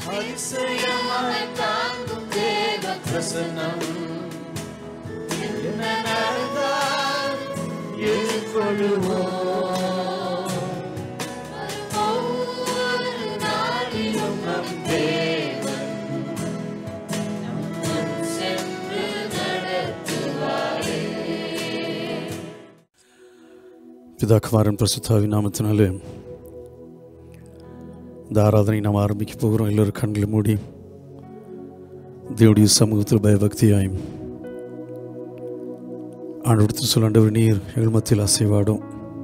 அதிசயமாய் தாங்கும் தேவ பிரசன்னம் என்ன நடந்தால் எதிர்கொள்ளுவோம் ஒவ்வொரு நாளிலும் நம் தேவன் நம் முன் சென்று நடத்துவாரே பிதாக்குமாரன் பிரசுத்தாவி நாமத்தினாலே இந்த ஆராதனை நாம் ஆரம்பிக்க போகிறோம் எல்லோரும் கண்களை மூடி தேவடைய சமூகத்தில் பயபக்தியாயும் ஆண்டவரத்தில் சொல்லாண்டவர் நீர் எங்கள் மத்தியில் அசைவாடும்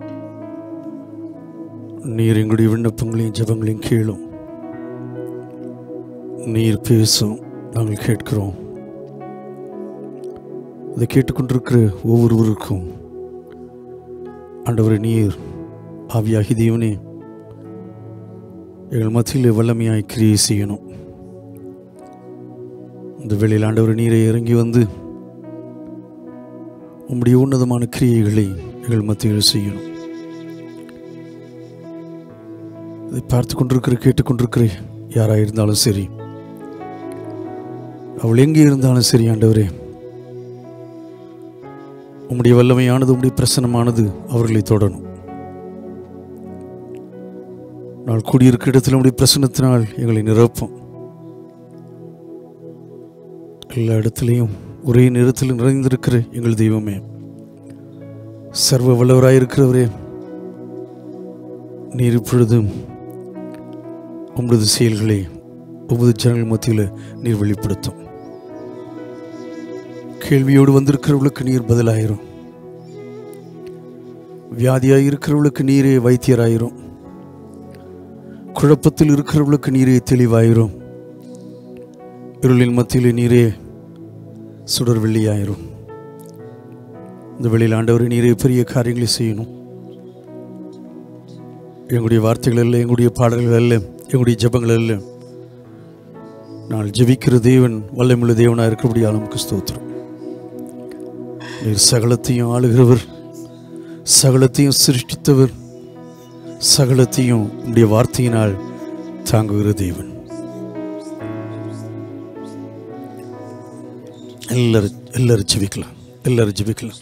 நீர் எங்களுடைய விண்ணப்பங்களையும் ஜெபங்களையும் கேளும் நீர் பேசும் நாங்கள் கேட்கிறோம் இதை கேட்டுக்கொண்டிருக்கிற ஒவ்வொருவருக்கும் ஆண்டவரே நீர் ஆவியாகி தேவனே எங்கள் மத்தியில் வல்லமையாய் கிரியை செய்யணும் இந்த வேளையில் ஆண்டவர் நீரை இறங்கி வந்து உம்முடைய உன்னதமான கிரியைகளை எங்கள் மத்தியில் செய்யணும் இதை பார்த்து கொண்டிருக்கிற கேட்டுக்கொண்டிருக்கிற யாராக இருந்தாலும் சரி அவள் எங்கே இருந்தாலும் சரி ஆண்டவரே உம்முடைய வல்லமையானது உம்முடைய பிரசனமானது அவர்களை தொடரும் நாள் கூடியிருக்க இடத்தில் உம்முடைய பிரசனத்தினால் எங்களை நிரப்பும் எல்லா இடத்துலையும் ஒரே நேரத்தில் நிறைந்திருக்கிற எங்கள் தெய்வமே சர்வ வல்லவராயிருக்கிறவரே நீர் இப்பொழுதும் உமது செயல்களை உமது ஜனங்கள் மத்தியில் நீர் வெளிப்படுத்தும் கேள்வியோடு வந்திருக்கிறவர்களுக்கு நீர் பதிலாயிரும் வியாதியாய் இருக்கிறவர்களுக்கு நீரே வைத்தியராயிரும் குழப்பத்தில் இருக்கிறவர்களுக்கு நீரே தெளிவாயிரும் இருளின் மத்தியில் நீரே சுடர் வெள்ளியாயிரும் இந்த வெளியில் ஆண்டவரை நீரே பெரிய காரியங்களை செய்யணும் எங்களுடைய வார்த்தைகள் அல்ல எங்களுடைய பாடல்கள் அல்ல எங்களுடைய ஜெபங்கள் அல்ல நான் ஜெபிக்கிற தேவன் வல்லமுள்ள தேவனாக இருக்கிறபடியால் நமக்கு ஸ்தோத்திரம் நீர் சகலத்தையும் ஆளுகிறவர் சகலத்தையும் சிருஷ்டித்தவர் சகலத்தையும் உடைய வார்த்தையினால் தாங்குகிற தேவன் எல்லாரும் எல்லாரும் ஜெபிக்கலாம் எல்லாரும் ஜெபிக்கலாம்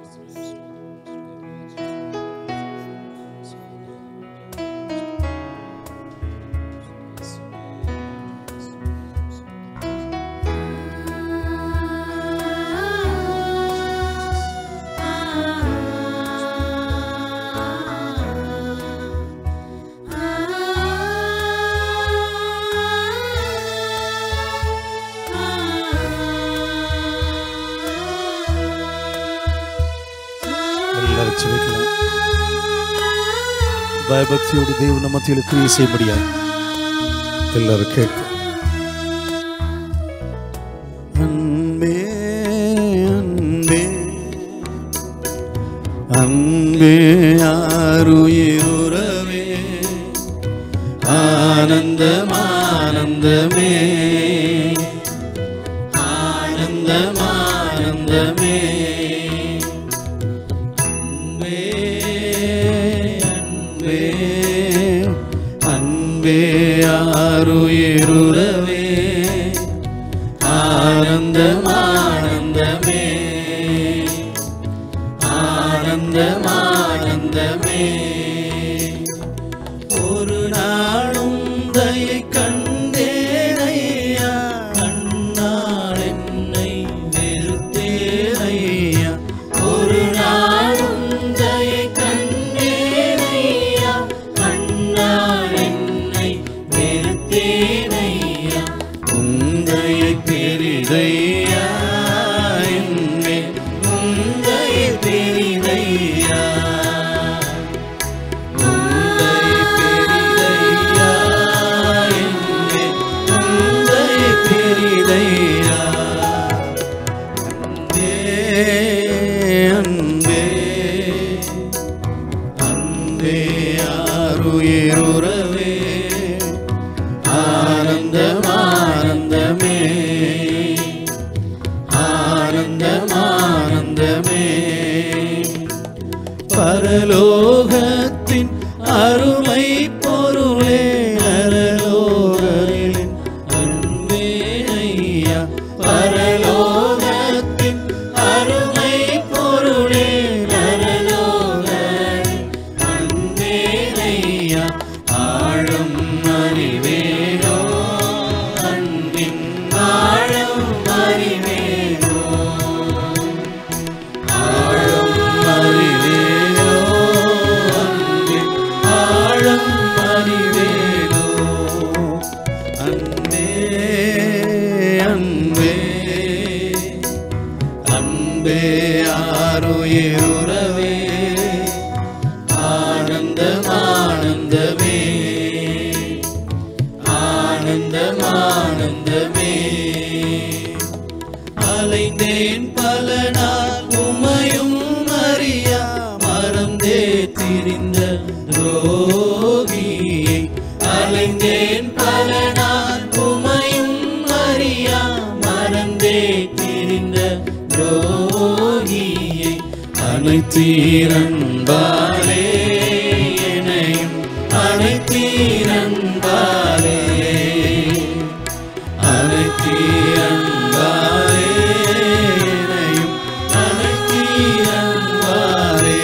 எல்லாரும் ஜெபிக்கலாம் பயபக்தியோடு தேவ மத்தியில் கிரியை செய்ய முடியாது எல்லாரும் கேட்கும் அன்பே அன்பே அன்பே ஆருயிருவே ஆனந்தம் ஆனந்தமே ஆனந்தம் ஆனந்தமே அன்பே அன்பே அன்பே ஆருயிருவே ஆனந்தம் ஆனந்தமே ஆனந்தம் ஆனந்தமே ஒரு நாளும் தயை கண்டேனையா கண்ணால் என்னை வெறுத்தேனையா ஒரு நாளும் தயை கண்டேனையா கண்ணால் என்னை வெறுத்தேனையா உந்தையை பெரிதையா என்னே உந்தையை பெரிதையா உந்தை பெரிதையா என்னே உந்தை பெரிதையா அன்பே அன்பே அன்பே ஆருயிருவே ஆனந்தம் ஆனந்தமே ஆனந்தம் ஆனந்தமே பரலோகத்தின் அருமை பொருளே நரலோகரின் ஆனந்தம் ஆனந்தமே அலைந்தேன் பல நாள் உமையும் அறியா மறந்தே திரிந்த துரோகியை அலைந்தேன் பல நாள் உமையும் அறியா மறந்தே திரிந்த துரோகியை அனைத்தீரன்பாலே என்னையும் அனைத்தீரன்பாலே அனைத்தீரன்பாலே என்னையும் அனைத்தீரன்பாலே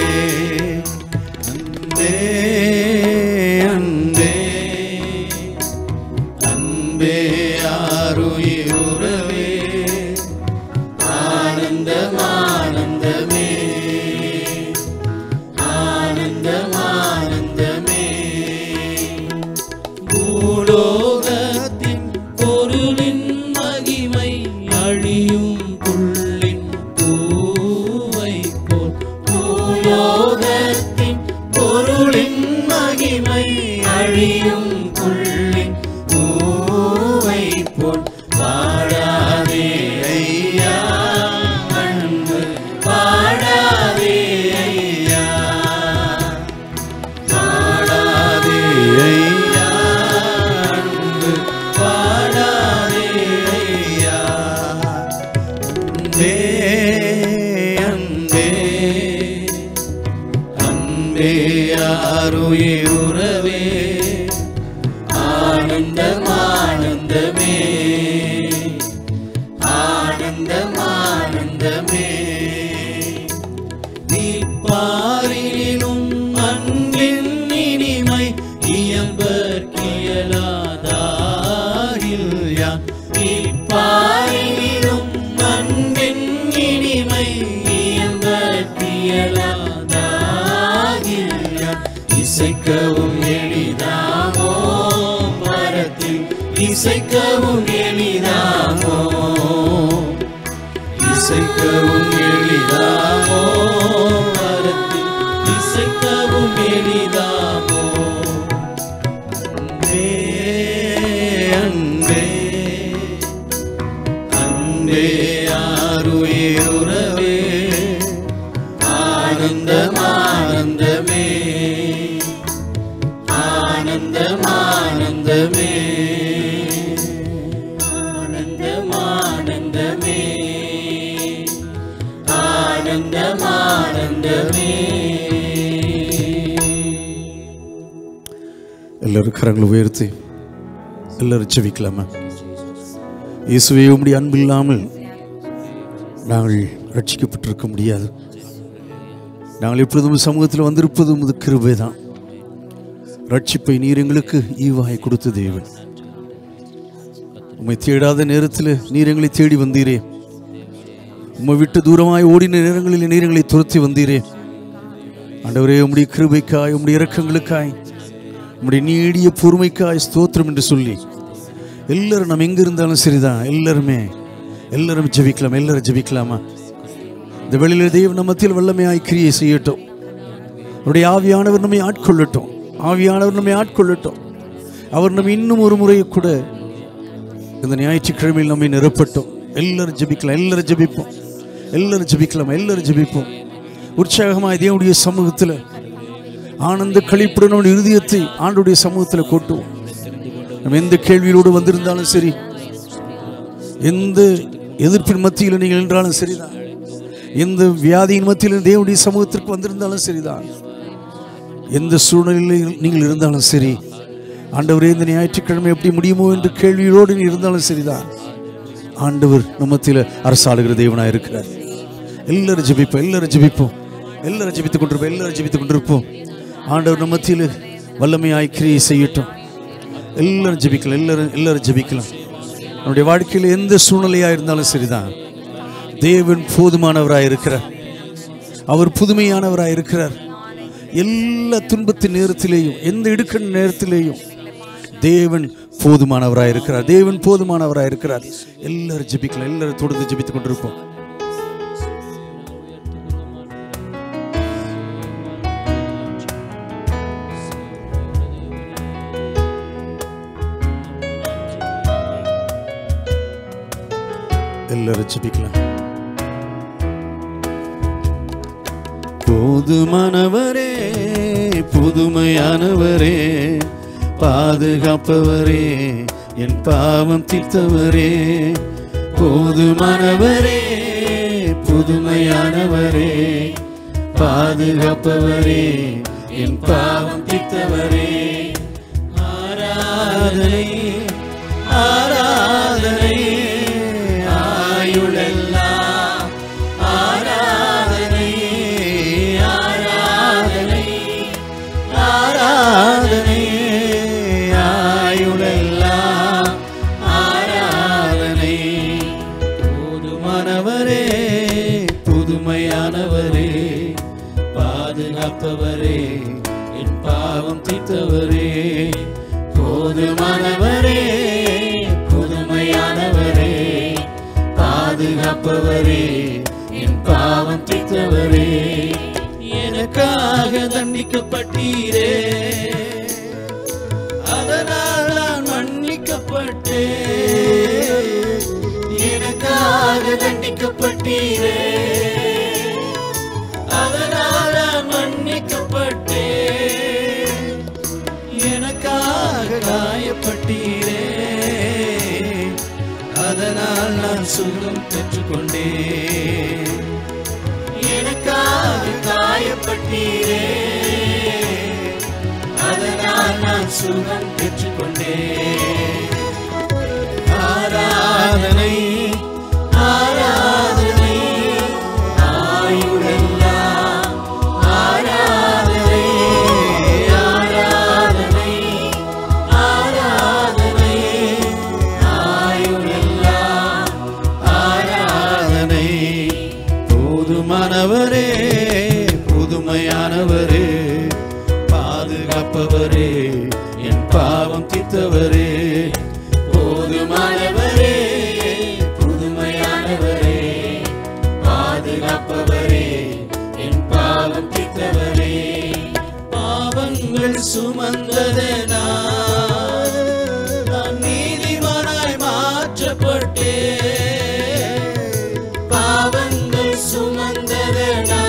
அன்பே அன்பே அன்பே ஆருயிருவே ஆனந்தம் ஆனந்தமே ஆனந்தம் ஆனந்தமே பூலோகத்தின் பொருளின் மகிமை அழியும் புள்ளின் பூவை போல் பூலோகத்தின் பொருளின் மகிமை அழியும் புள்ளின் பூவை போல் வாழாதே ஐயா அன்பு வாழாதே ஐயா வாழாதே ஐயா அன்பு வாழாதே ஐயா அன்பே அன்பே அன்பே ஆருயிருவே ஆனந்தம் ஆனந்தமே ஆனந்தம் ஆனந்தமே நீ பாரினும் அன்பின் இனிமை இயம்பற்கியலாதாகில் யான் நீ பாரினும் அன்பின் இனிமை இயம்பற்கியலாதாகில் யான் இசைக்கவும் எளிதாமோ மரத்தில் இசைக்கவும் எளிதாமோ இசைக்கவும் எளிதாமோ மரத்தில் இசைக்கவும் எளிதாமோ அன்பே அன்பே அன்பே ஆருயிருவே ஆனந்தம் ஆனந்தமே ஆனந்தம் ஆனந்தமே ஆனந்தம் ஆனந்தமே ஆனந்தம் ஆனந்தமே எல்லாரும் கரங்களை உயர்த்தி எல்லாரும் செவிக்கலாமா இயேசுவே உம்முடைய அன்பு இல்லாமல் நாங்கள் ரட்சிக்கப்பட்டிருக்க முடியாது நாங்கள் எப்பொழுதும் சமூகத்தில் வந்திருப்பது உமது கிருபை தான் ரட்சிப்பை நீர் எங்களுக்கு ஈவாய் கொடுத்த தேவன் உம்மை தேடாத நேரத்தில் நீர் எங்களை தேடி வந்தீரே உம்மை விட்டு தூரமாய் ஓடின நேரங்களில் நீர் எங்களை துரத்தி வந்தீரே ஆண்டவரே உம்முடைய கிருபைக்காய் உம்முடைய இரக்கங்களுக்காய் உம்முடைய நீடிய பொறுமைக்காய் ஸ்தோத்திரம் என்று சொல்லி எல்லாரும் நம்ம எங்க இருந்தாலும் சரிதான் எல்லாருமே எல்லாரும் ஜெபிக்கலாம் எல்லாரும் ஜெபிக்கலாமா இந்த வெளியில தெய்வ நம்ம மத்தியில் வல்லமையாய் கிரியை செய்யட்டும் அவருடைய ஆவியானவர் நம்மை ஆட்கொள்ளட்டும் ஆவியானவர் நம்மை ஆட்கொள்ளட்டும் அவர் நம்ம இன்னும் ஒரு முறை கூட இந்த ஞாயிற்றுக்கிழமையில் நம்மை நிரப்பட்டும் எல்லாரும் ஜெபிக்கலாம் எல்லாரும் ஜெபிப்போம் எல்லாரும் ஜெபிக்கலாம் எல்லாரும் ஜெபிப்போம் உற்சாகமாய் தேவனுடைய சமூகத்தில் ஆனந்த கழிப்புடன் நம்முடைய இருதயத்தை ஆண்டுடைய சமூகத்தில் கொட்டுவோம் நம்ம எந்த கேள்வியோடு வந்திருந்தாலும் சரி எந்த எதிர்ப்பின் மத்தியில் நீங்கள் நின்றாலும் சரிதான் எந்த வியாதியின் மத்தியில் தேவனுடைய சமூகத்திற்கு வந்திருந்தாலும் சரிதான் எந்த சூழ்நிலையில் நீங்கள் இருந்தாலும் சரி ஆண்டவரே இந்த ஞாயிற்றுக்கிழமை எப்படி முடியுமோ என்று கேள்வியோடு நீ இருந்தாலும் சரிதான் ஆண்டவர் நம்மத்தில் அரசாளுகிற தேவனாக இருக்கிறார் எல்லாரும் ஜெபிப்போம் எல்லாரும் ஜெபிப்போம் எல்லாரும் ஜெபித்துக் கொண்டிருப்போம் எல்லாரும் ஜெபித்துக் கொண்டிருப்போம் ஆண்டவர் நம்ம மத்தியில் வல்லமையாய் கிரியை செய்யட்டும் எல்லாரும் ஜெபிக்கலாம் எல்லாரும் எல்லாரும் ஜெபிக்கலாம் நம்முடைய வாழ்க்கையில் எந்த சூழ்நிலையாக இருந்தாலும் சரிதான் தேவன் போதுமானவராக இருக்கிறார் அவர் புதுமையானவராக இருக்கிறார் எல்லா துன்பத்தின் நேரத்திலேயும் எந்த இடுக்கண் நேரத்திலேயும் தேவன் போதுமானவராக இருக்கிறார் தேவன் போதுமானவராக இருக்கிறார் எல்லாரும் ஜெபிக்கலாம் எல்லாரும் தொடர்ந்து ஜெபித்துக் கொண்டிருப்போம் எல்லாரும் ஜெபிக்கலாம் போதுமானவரே புதுமையானவரே பாதுகாப்பவரே என் பாவம் தீர்த்தவரே போதுமானவரே புதுமையானவரே பாதுகாப்பவரே என் பாவம் தீர்த்தவரே ஆராதனை ஆராதனை ஆயுளெல்லாம் ஆராதனை ஆராதனை ஆராதனை ஆயுளெல்லாம் ஆராதனை போதுமானவரே புதுமையானவரே பாதுகாப்பவரே என் பாவம் தீர்த்தவரே போதுமானவரே புதுமையானவரே பாதுகாப்பவரே என் பாவம் தீர்த்தவரே எனக்காக தண்டிக்கப்பட்டீரே அதனால் நான் மன்னிக்கப்பட்டேன் எனக்காக தண்டிக்கப்பட்டீரே அதனால் நான் மன்னிக்கப்பட்டேன் எனக்காக காயப்பட்டீரே அதனால் நான் சுகம் பெற்றுக்கொண்டேன் எனக்காக காயப்பட்டீரே அதனால் நான் சுகம் பெற்றுக்கொண்டேன் ஆராதனை ஆராதனை ஆயுளெல்லாம் ஆராதனை ஆராதனை ஆராதனை ஆயுளெல்லாம் ஆராதனை போதுமானவரே புதுமையானவரே பாதுகாப்பவரே என் பாவம் தீர்த்தவரே போதுமானவரே புதுமையானவரே பாதுகாப்பவரே என் பாவம் தீர்த்தவரே பாவங்கள் சுமந்ததனா நான் நீதிமானாய் மாற்றப்பட்டேன் பாவங்கள் சுமந்ததனா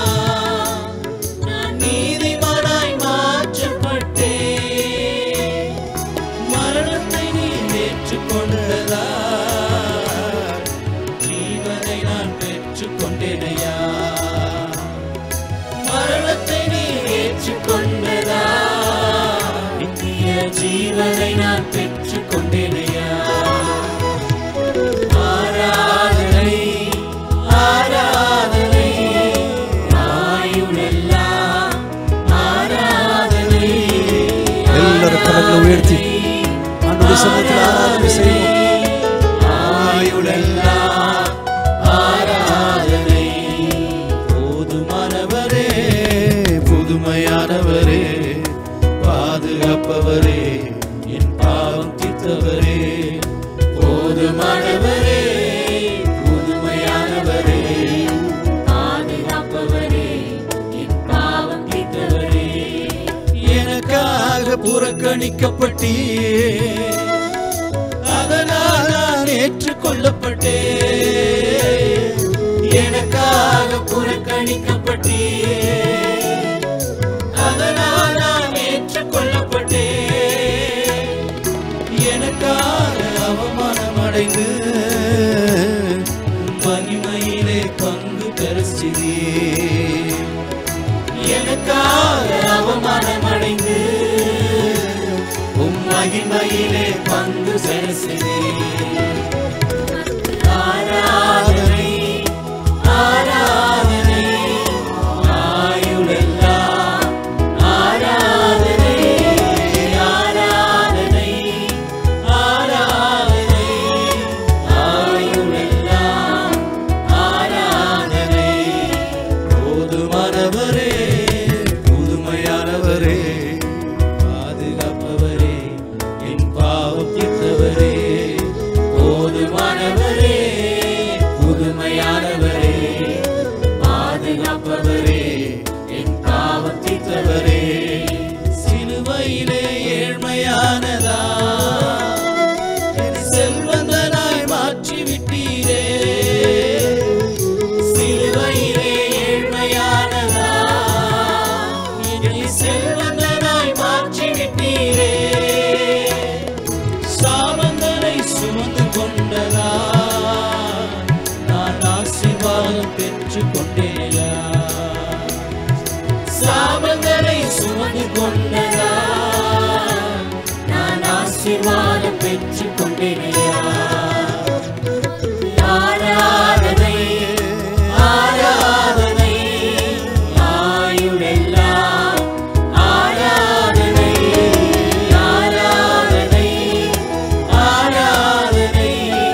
நான் நீதிமானாய் மாற்றப்பட்டேன் மரணத்தை நீ ஏற்றுக்கொண்டதா ஜீவனை நான் பெற்றுக்கொண்டேனையா மரணத்தை நீ ஏற்றுக்கொண்டதா நித்திய ஜீவனை நான் பெற்றுக்கொண்டேனையா ஆராதனை ஆராதனை ஆயுளெல்லாம் ஆராதனை எல்லாரும் கரங்களை உயர்த்தி ஆண்டவருடைய சமூகத்தில் ஆராதனை செய்வோம் ஆயுளெல்லாம் ஆராதனை போதுமானவரே புதுமையானவரே பாதுகாப்பவரே என் பாவம் தீர்த்தவரே போதுமானவரே புதுமையானவரே பாதுகாப்பவரே என் பாவம் தீர்த்தவரே எனக்காக புறக்கணிக்கப்பட்டீர் அதனால் நான் ஏற்றுக்கொள்ளப்பட்டேன் எனக்காக புறக்கணிக்கப்பட்டேன் அதனால் நான் ஏற்றுக்கொள்ளப்பட்டேன் எனக்காக அவமானம் அடைந்து மகிமையிலே பங்கு பெற செய்தீர். எனக்காக அவமானம் அடைந்து உம் மகிமையிலே பங்கு செலுத்தி ஆராதனை ஆராதனை ஆயுளெல்லாம் ஆராதனை ஆராதனை ஆராதனை ஆயுளெல்லாம் ஆராதனை போதுமானவரே புதுமையானவரே பாதுகாப்பவரே என் பாவம் தீர்த்தவரே பாதம் பெற்றுக் கொண்டேனையா ஆராதனை ஆராதனை ஆயுளெல்லாம் ஆராதனை ஆராதனை ஆராதனை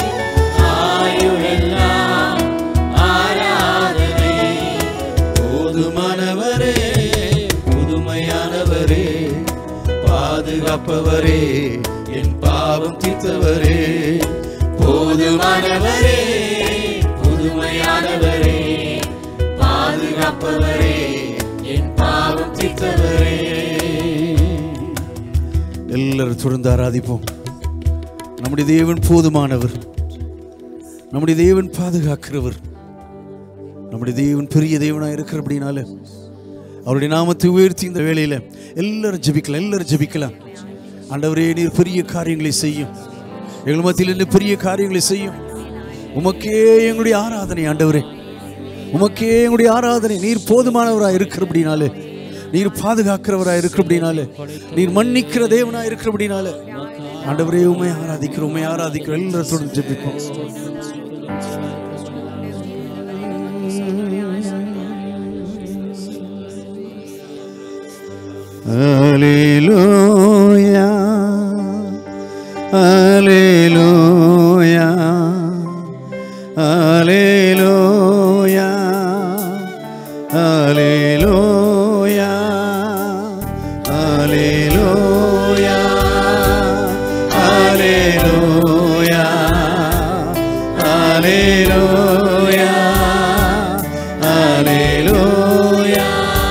ஆயுளெல்லாம் ஆராதனை போதுமானவரே புதுமையானவரே பாதுகாப்பவரே என் பாவம் தீர்த்தவரே போதுமானவரே புதுமையானவரே பாதுகாப்பவரே என் பாவம் தீர்த்தவரே எல்லாரும் தொடர்ந்து ஆராதிப்போம் நம்முடைய தேவன் போதுமானவர் நம்முடைய தேவன் பாதுகாக்கிறவர் நம்முடைய தேவன் பெரிய தேவனாக இருக்கிறபடினால அவருடைய நாமத்தை உயர்த்தி இந்த வேளையில எல்லாரும் ஜெபிக்கலாம் எல்லாரும் ஜெபிக்கலாம் ஆண்டவரே நீர் பெரிய காரியங்களை செய்யும் எங்கள் மத்தியில் இருந்து பெரிய காரியங்களை செய்யும் உமக்கே எங்களுடைய ஆராதனை ஆண்டவரே உமக்கே எங்களுடைய ஆராதனை நீர் போதுமானவராக இருக்கிறபடினாலே நீர் பாதுகாக்கிறவராக இருக்கிறபடினாலே நீர் மன்னிக்கிற தேவனாக இருக்கிறபடினாலே ஆண்டவரே உமை ஆராதிக்கிறோம் உமை ஆராதிக்கிறோம் எல்லாரும் தொடர்ந்து ஜெபிப்போம் Aleluya, aleluya, aleluya, aleluya, aleluya, aleluya, aleluya, aleluya.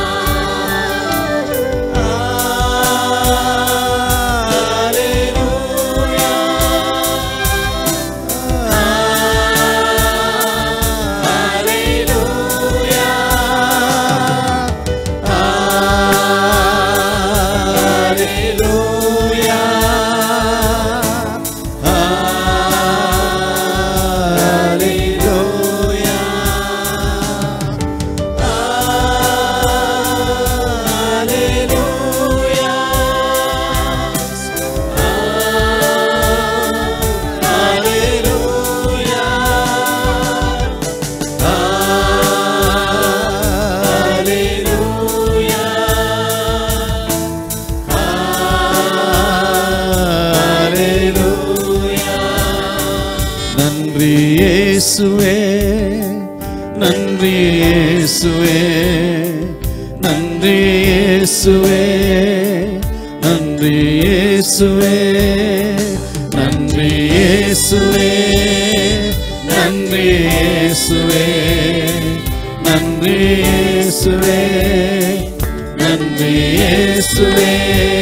நன்றி இயேசுவே நன்றி இயேசுவே நன்றி இயேசுவே நன்றி இயேசுவே நன்றி இயேசுவே நன்றி இயேசுவே நன்றி இயேசுவே நன்றி இயேசுவே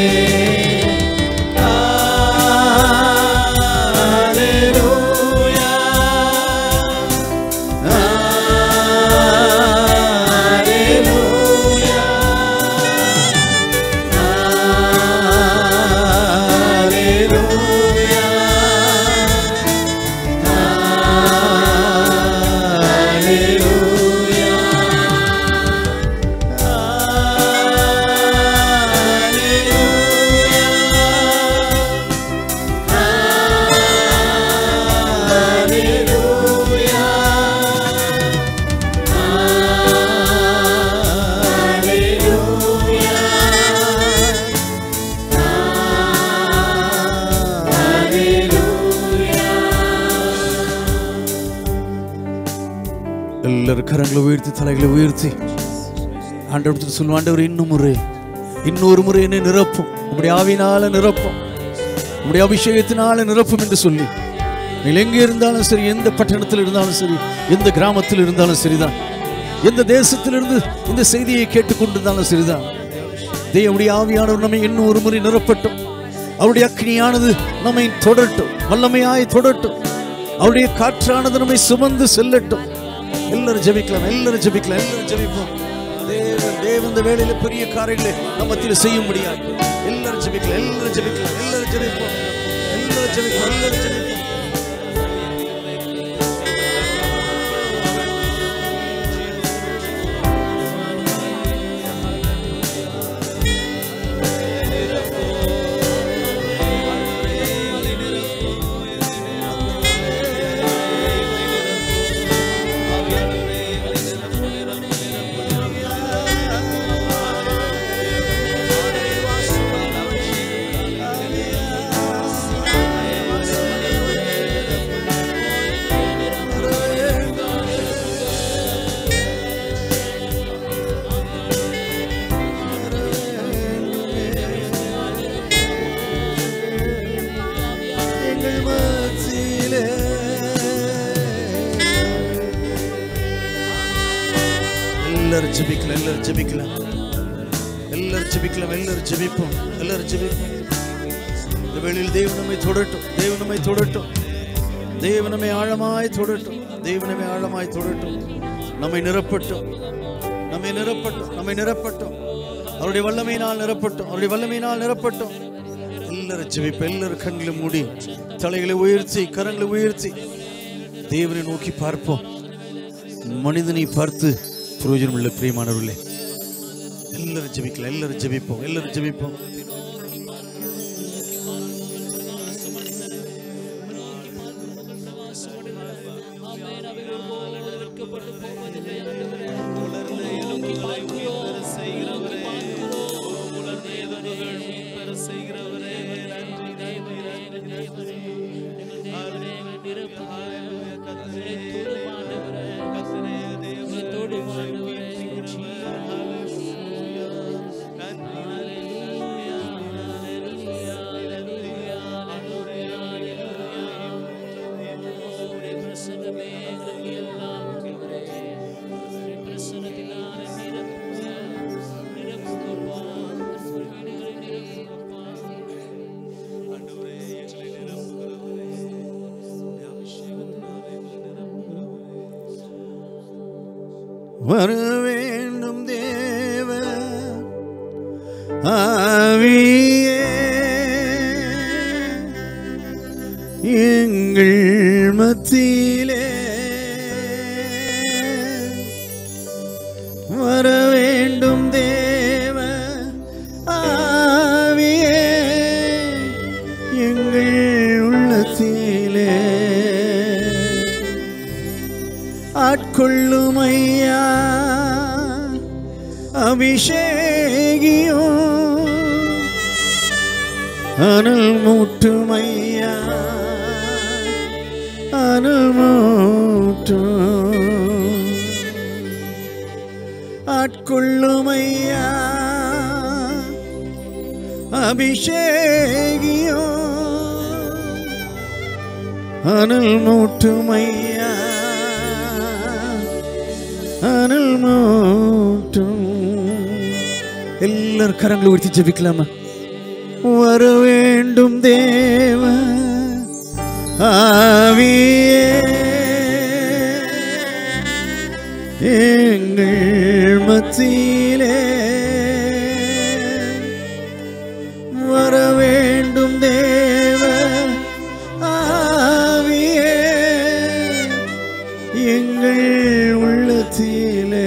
எல்லாரும் கரங்களை உயர்த்தி தலைகளை உயர்த்தி ஆண்டவர் சொல்லுவோம் ஆண்டவர் இன்னும் முறை இன்னொரு முறை என்னை நிரப்பும் உம்முடைய ஆவினால நிரப்பும் உம்முடைய அபிஷேகத்தினால நிரப்பும் என்று சொல்லி நீங்கள் எங்கே இருந்தாலும் சரி எந்த பட்டணத்தில் இருந்தாலும் சரி எந்த கிராமத்தில் இருந்தாலும் சரிதான் எந்த தேசத்திலிருந்து இந்த செய்தியை கேட்டுக்கொண்டிருந்தாலும் சரிதான் தேவனுடைய ஆவியானவர் நம்மை இன்னும் ஒரு முறை நிரப்பட்டும் அவருடைய அக்னியானது நம்மை தொடரட்டும் வல்லமையாய் தொடரட்டும் அவருடைய காற்றானது நம்மை சுமந்து செல்லட்டும் எல்லாரும் ஜெபிக்கலாம் எல்லாரும் ஜெபிக்கலாம் எல்லாரும் ஜெபிப்போம் தேவன் தேவன் இந்த வேளையில பெரிய காரியங்களை நம்ம மத்தியில் செய்ய முடியாது எல்லாரும் ஜெபிக்கலாம் எல்லாரும் ஜெபிக்கலாம் எல்லாரும் ஜெபிப்போம் எல்லாரும் ஜெபிப்போம் எல்லாரும் ஜெபிப்போம் மத்தியிலே எல்லாரும் ஜெபிக்கலாம் எல்லாரும் ஜெபிக்கலாம் எல்லாரும் ஜெபிக்கலாம் எல்லாரும் ஜெபிப்போம் எல்லாரும் ஜெபிப்போம் இந்த வேளையில் தேவன் நம்மை தொடட்டும் தேவன் நம்மை தொடட்டும் தேவன் நம்மை ஆழமாய் தொடட்டும் தேவன் நம்மை ஆழமாய் தொடட்டும் நம்மை நிரப்பட்டும் நம்மை நிரப்பட்டும் நம்மை நிரப்பட்டும் அவருடைய வல்லமையினால் நிரப்பட்டும் அவருடைய வல்லமையினால் நிரப்பட்டும் எல்லாரும் ஜெபிப்போம் எல்லாரும் கண்களை மூடி தலைகளை உயர்த்தி கரங்களை உயர்த்தி தேவனை நோக்கி பார்ப்போம் மனிதனை பார்த்து பிரயோஜனம் உள்ள பிரியமானவர்களே எல்லாரும் ஜெபிக்கலாம் எல்லாரும் ஜெபிப்போம் எல்லாரும் ஜெபிப்போம் வர வேண்டும் தேவ ஆவியே எங்கள் மத்தியிலே வர வேண்டும் தேவ ஆவியே எங்கள் உள்ளத்திலே ஆட்கொள்ளும் ஐயா அபிஷேகியோ அனல் மூட்டும் ஐயா அனல் மூட்டும் ஆட்கொள்ளும் ஐயா அபிஷேகியோ அனல் மூட்டும் ஐயா அனல் மூட்டும் எல்லாரும் கரங்களை உயர்த்தி ஜெபிக்கலாமா வர வேண்டும் தேவ ஆவியே எங்கள் மத்தியிலே வர வேண்டும் தேவ ஆவியே எங்கள் உள்ளத்திலே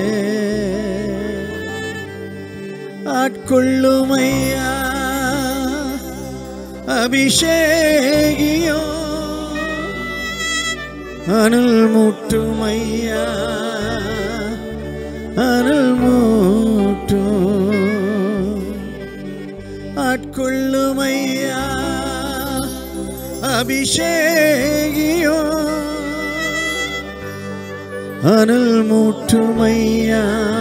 ஆட்கொள்ளும் ஐயா அபிஷேகியோ அனல் மூட்டும் ஐயா அனல் மூட்டும் ஆட்கொள்ளும் ஐயா அபிஷேகியோ அனல் மூட்டும் ஐயா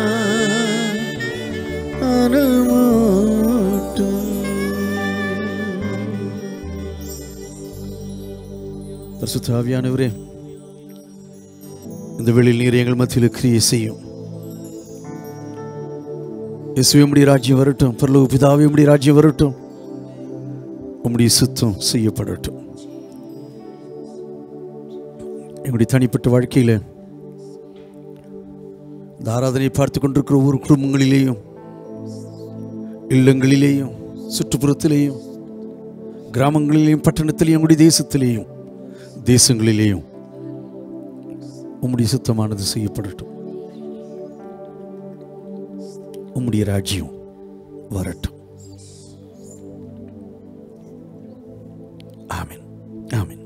அனல் மூட்டும் பரிசுத்த ஆவியானவரே இந்த வெளியில் நீர் எங்கள் மத்தியில் கிரியை செய்யும் இயேசுவே உம்முடைய ராஜ்யம் வரட்டும் பரலோக பிதாவே உம்முடைய ராஜ்யம் வரட்டும் உம்முடைய சுத்தம் செய்யப்படட்டும் எங்களுடைய தனிப்பட்ட வாழ்க்கையில் இந்த ஆராதனை பார்த்து கொண்டிருக்கிற ஒவ்வொரு குடும்பங்களிலேயும் இல்லங்களிலேயும் சுற்றுப்புறத்திலேயும் கிராமங்களிலேயும் பட்டணத்திலேயும் எங்களுடைய தேசத்திலேயும் தேசங்களிலேயும் உம்முடைய சுத்தமானது செய்யப்படட்டும் உம்முடைய ராஜ்யம் வரட்டும் ஆமென் ஆமென்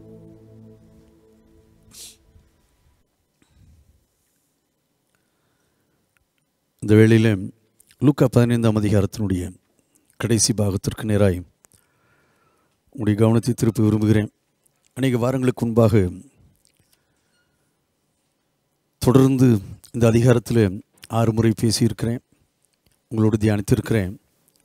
இந்த வேளையில் லூக்கா பதினைந்தாம் அதிகாரத்தினுடைய கடைசி பாகத்திற்கு நேராய் உங்களுடைய கவனத்தை திருப்பி விரும்புகிறேன் அநேக வாரங்களுக்கு முன்பாக தொடர்ந்து இந்த அதிகாரத்தில் ஆறு முறை பேசியிருக்கிறேன் உங்களோடு தியானித்திருக்கிறேன்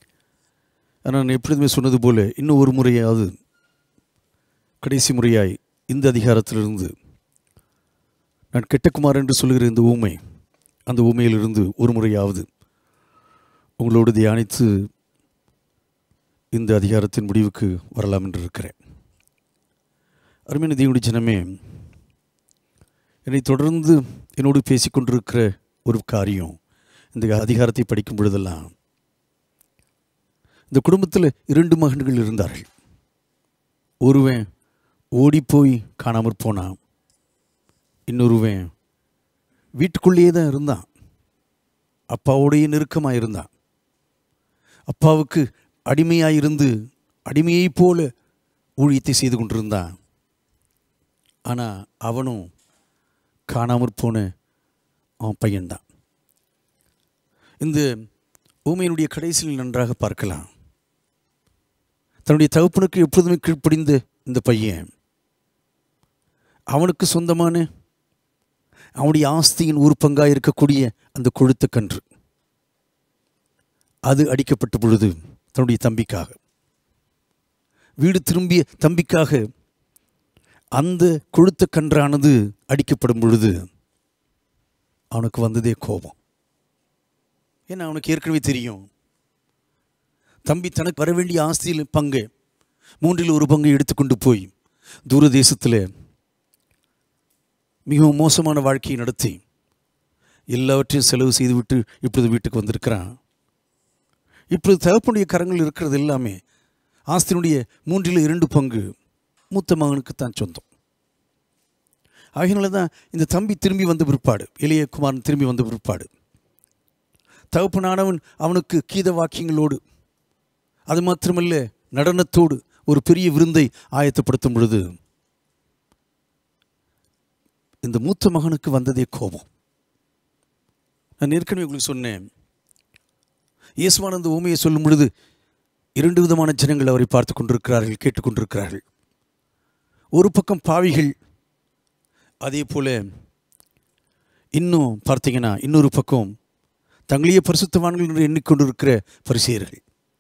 ஆனால் நான் எப்பொழுதுமே சொன்னது போல இன்னும் ஒரு முறையாவது கடைசி முறையாய் இந்த அதிகாரத்திலிருந்து நான் கெட்டகுமார் என்று சொல்லுகிற இந்த ஊமை அந்த ஊமையிலிருந்து ஒரு முறையாவது உங்களோடு தியானித்து இந்த அதிகாரத்தின் முடிவுக்கு வரலாம் என்று இருக்கிறேன் அருமையான தேவனுடைய ஜனமே என்னை தொடர்ந்து என்னோடு பேசிக்கொண்டிருக்கிற ஒரு காரியம் இந்த அதிகாரத்தை படிக்கும் பொழுதெல்லாம் இந்த குடும்பத்தில் இரண்டு மகன்கள் இருந்தார்கள் ஒருவன் ஓடிப்போய் காணாமற் போனான் இன்னொருவன் வீட்டுக்குள்ளேயே தான் இருந்தான் அப்பாவோடைய நெருக்கமாக இருந்தான் அப்பாவுக்கு அடிமையாக இருந்து அடிமையைப் போல ஊழியத்தை செய்து கொண்டிருந்தான் ஆனால் அவனும் காணாமற் போன அவன் பையன்தான் இந்த ஊமையினுடைய கடைசியில் நன்றாக பார்க்கலாம் தன்னுடைய தகப்பனுக்கு எப்பொழுதுமே கீழ்ப்படிந்த இந்த பையன் அவனுக்கு சொந்தமான அவனுடைய ஆஸ்தியின் ஒரு பங்காக இருக்கக்கூடிய அந்த கொழுத்த கன்று அது அடிக்கப்பட்ட பொழுது தன்னுடைய தம்பிக்காக வீடு திரும்பிய தம்பிக்காக அந்த கொழுத்த கன்றானது அடிக்கப்படும் பொழுது அவனுக்கு வந்ததே கோபம் ஏன்னா அவனுக்கு ஏற்கனவே தெரியும் தம்பி தனக்கு வர வேண்டிய ஆஸ்தியில் பங்கு மூன்றில் ஒரு பங்கை எடுத்துக்கொண்டு போய் தூர தேசத்தில் மிகவும் மோசமான வாழ்க்கையை நடத்தி எல்லாவற்றையும் செலவு செய்துவிட்டு இப்பொழுது வீட்டுக்கு வந்திருக்கிறான் இப்பொழுது தகப்பனுடைய கரங்கள் இருக்கிறது எல்லாமே ஆஸ்தினுடைய மூன்றில் இரண்டு பங்கு மூத்த மகனுக்கு தான் சொந்தம் ஆகையினால தான் இந்த தம்பி திரும்பி வந்த பிற்பாடு இளைய குமாரன் திரும்பி வந்த பிற்பாடு தகப்பனானவன் அவனுக்கு கீத வாக்கியங்களோடு அது மாத்திரமல்ல நடனத்தோடு ஒரு பெரிய விருந்தை ஆயத்தப்படுத்தும் பொழுது இந்த மூத்த மகனுக்கு வந்ததே கோபம் நான் ஏற்கனவே உங்களுக்கு சொன்னேன் இயேசுவானந்த ஊமையை சொல்லும் பொழுது இரண்டு விதமான ஜனங்கள் அவரை பார்த்து கொண்டிருக்கிறார்கள் கேட்டுக்கொண்டிருக்கிறார்கள் ஒரு பக்கம் பாவிகள் அதே போல இன்னும் பார்த்தீங்கன்னா இன்னொரு பக்கம் தங்களையே பரிசுத்தவான்கள் என்று எண்ணிக்கொண்டிருக்கிற பரிசெயர்கள்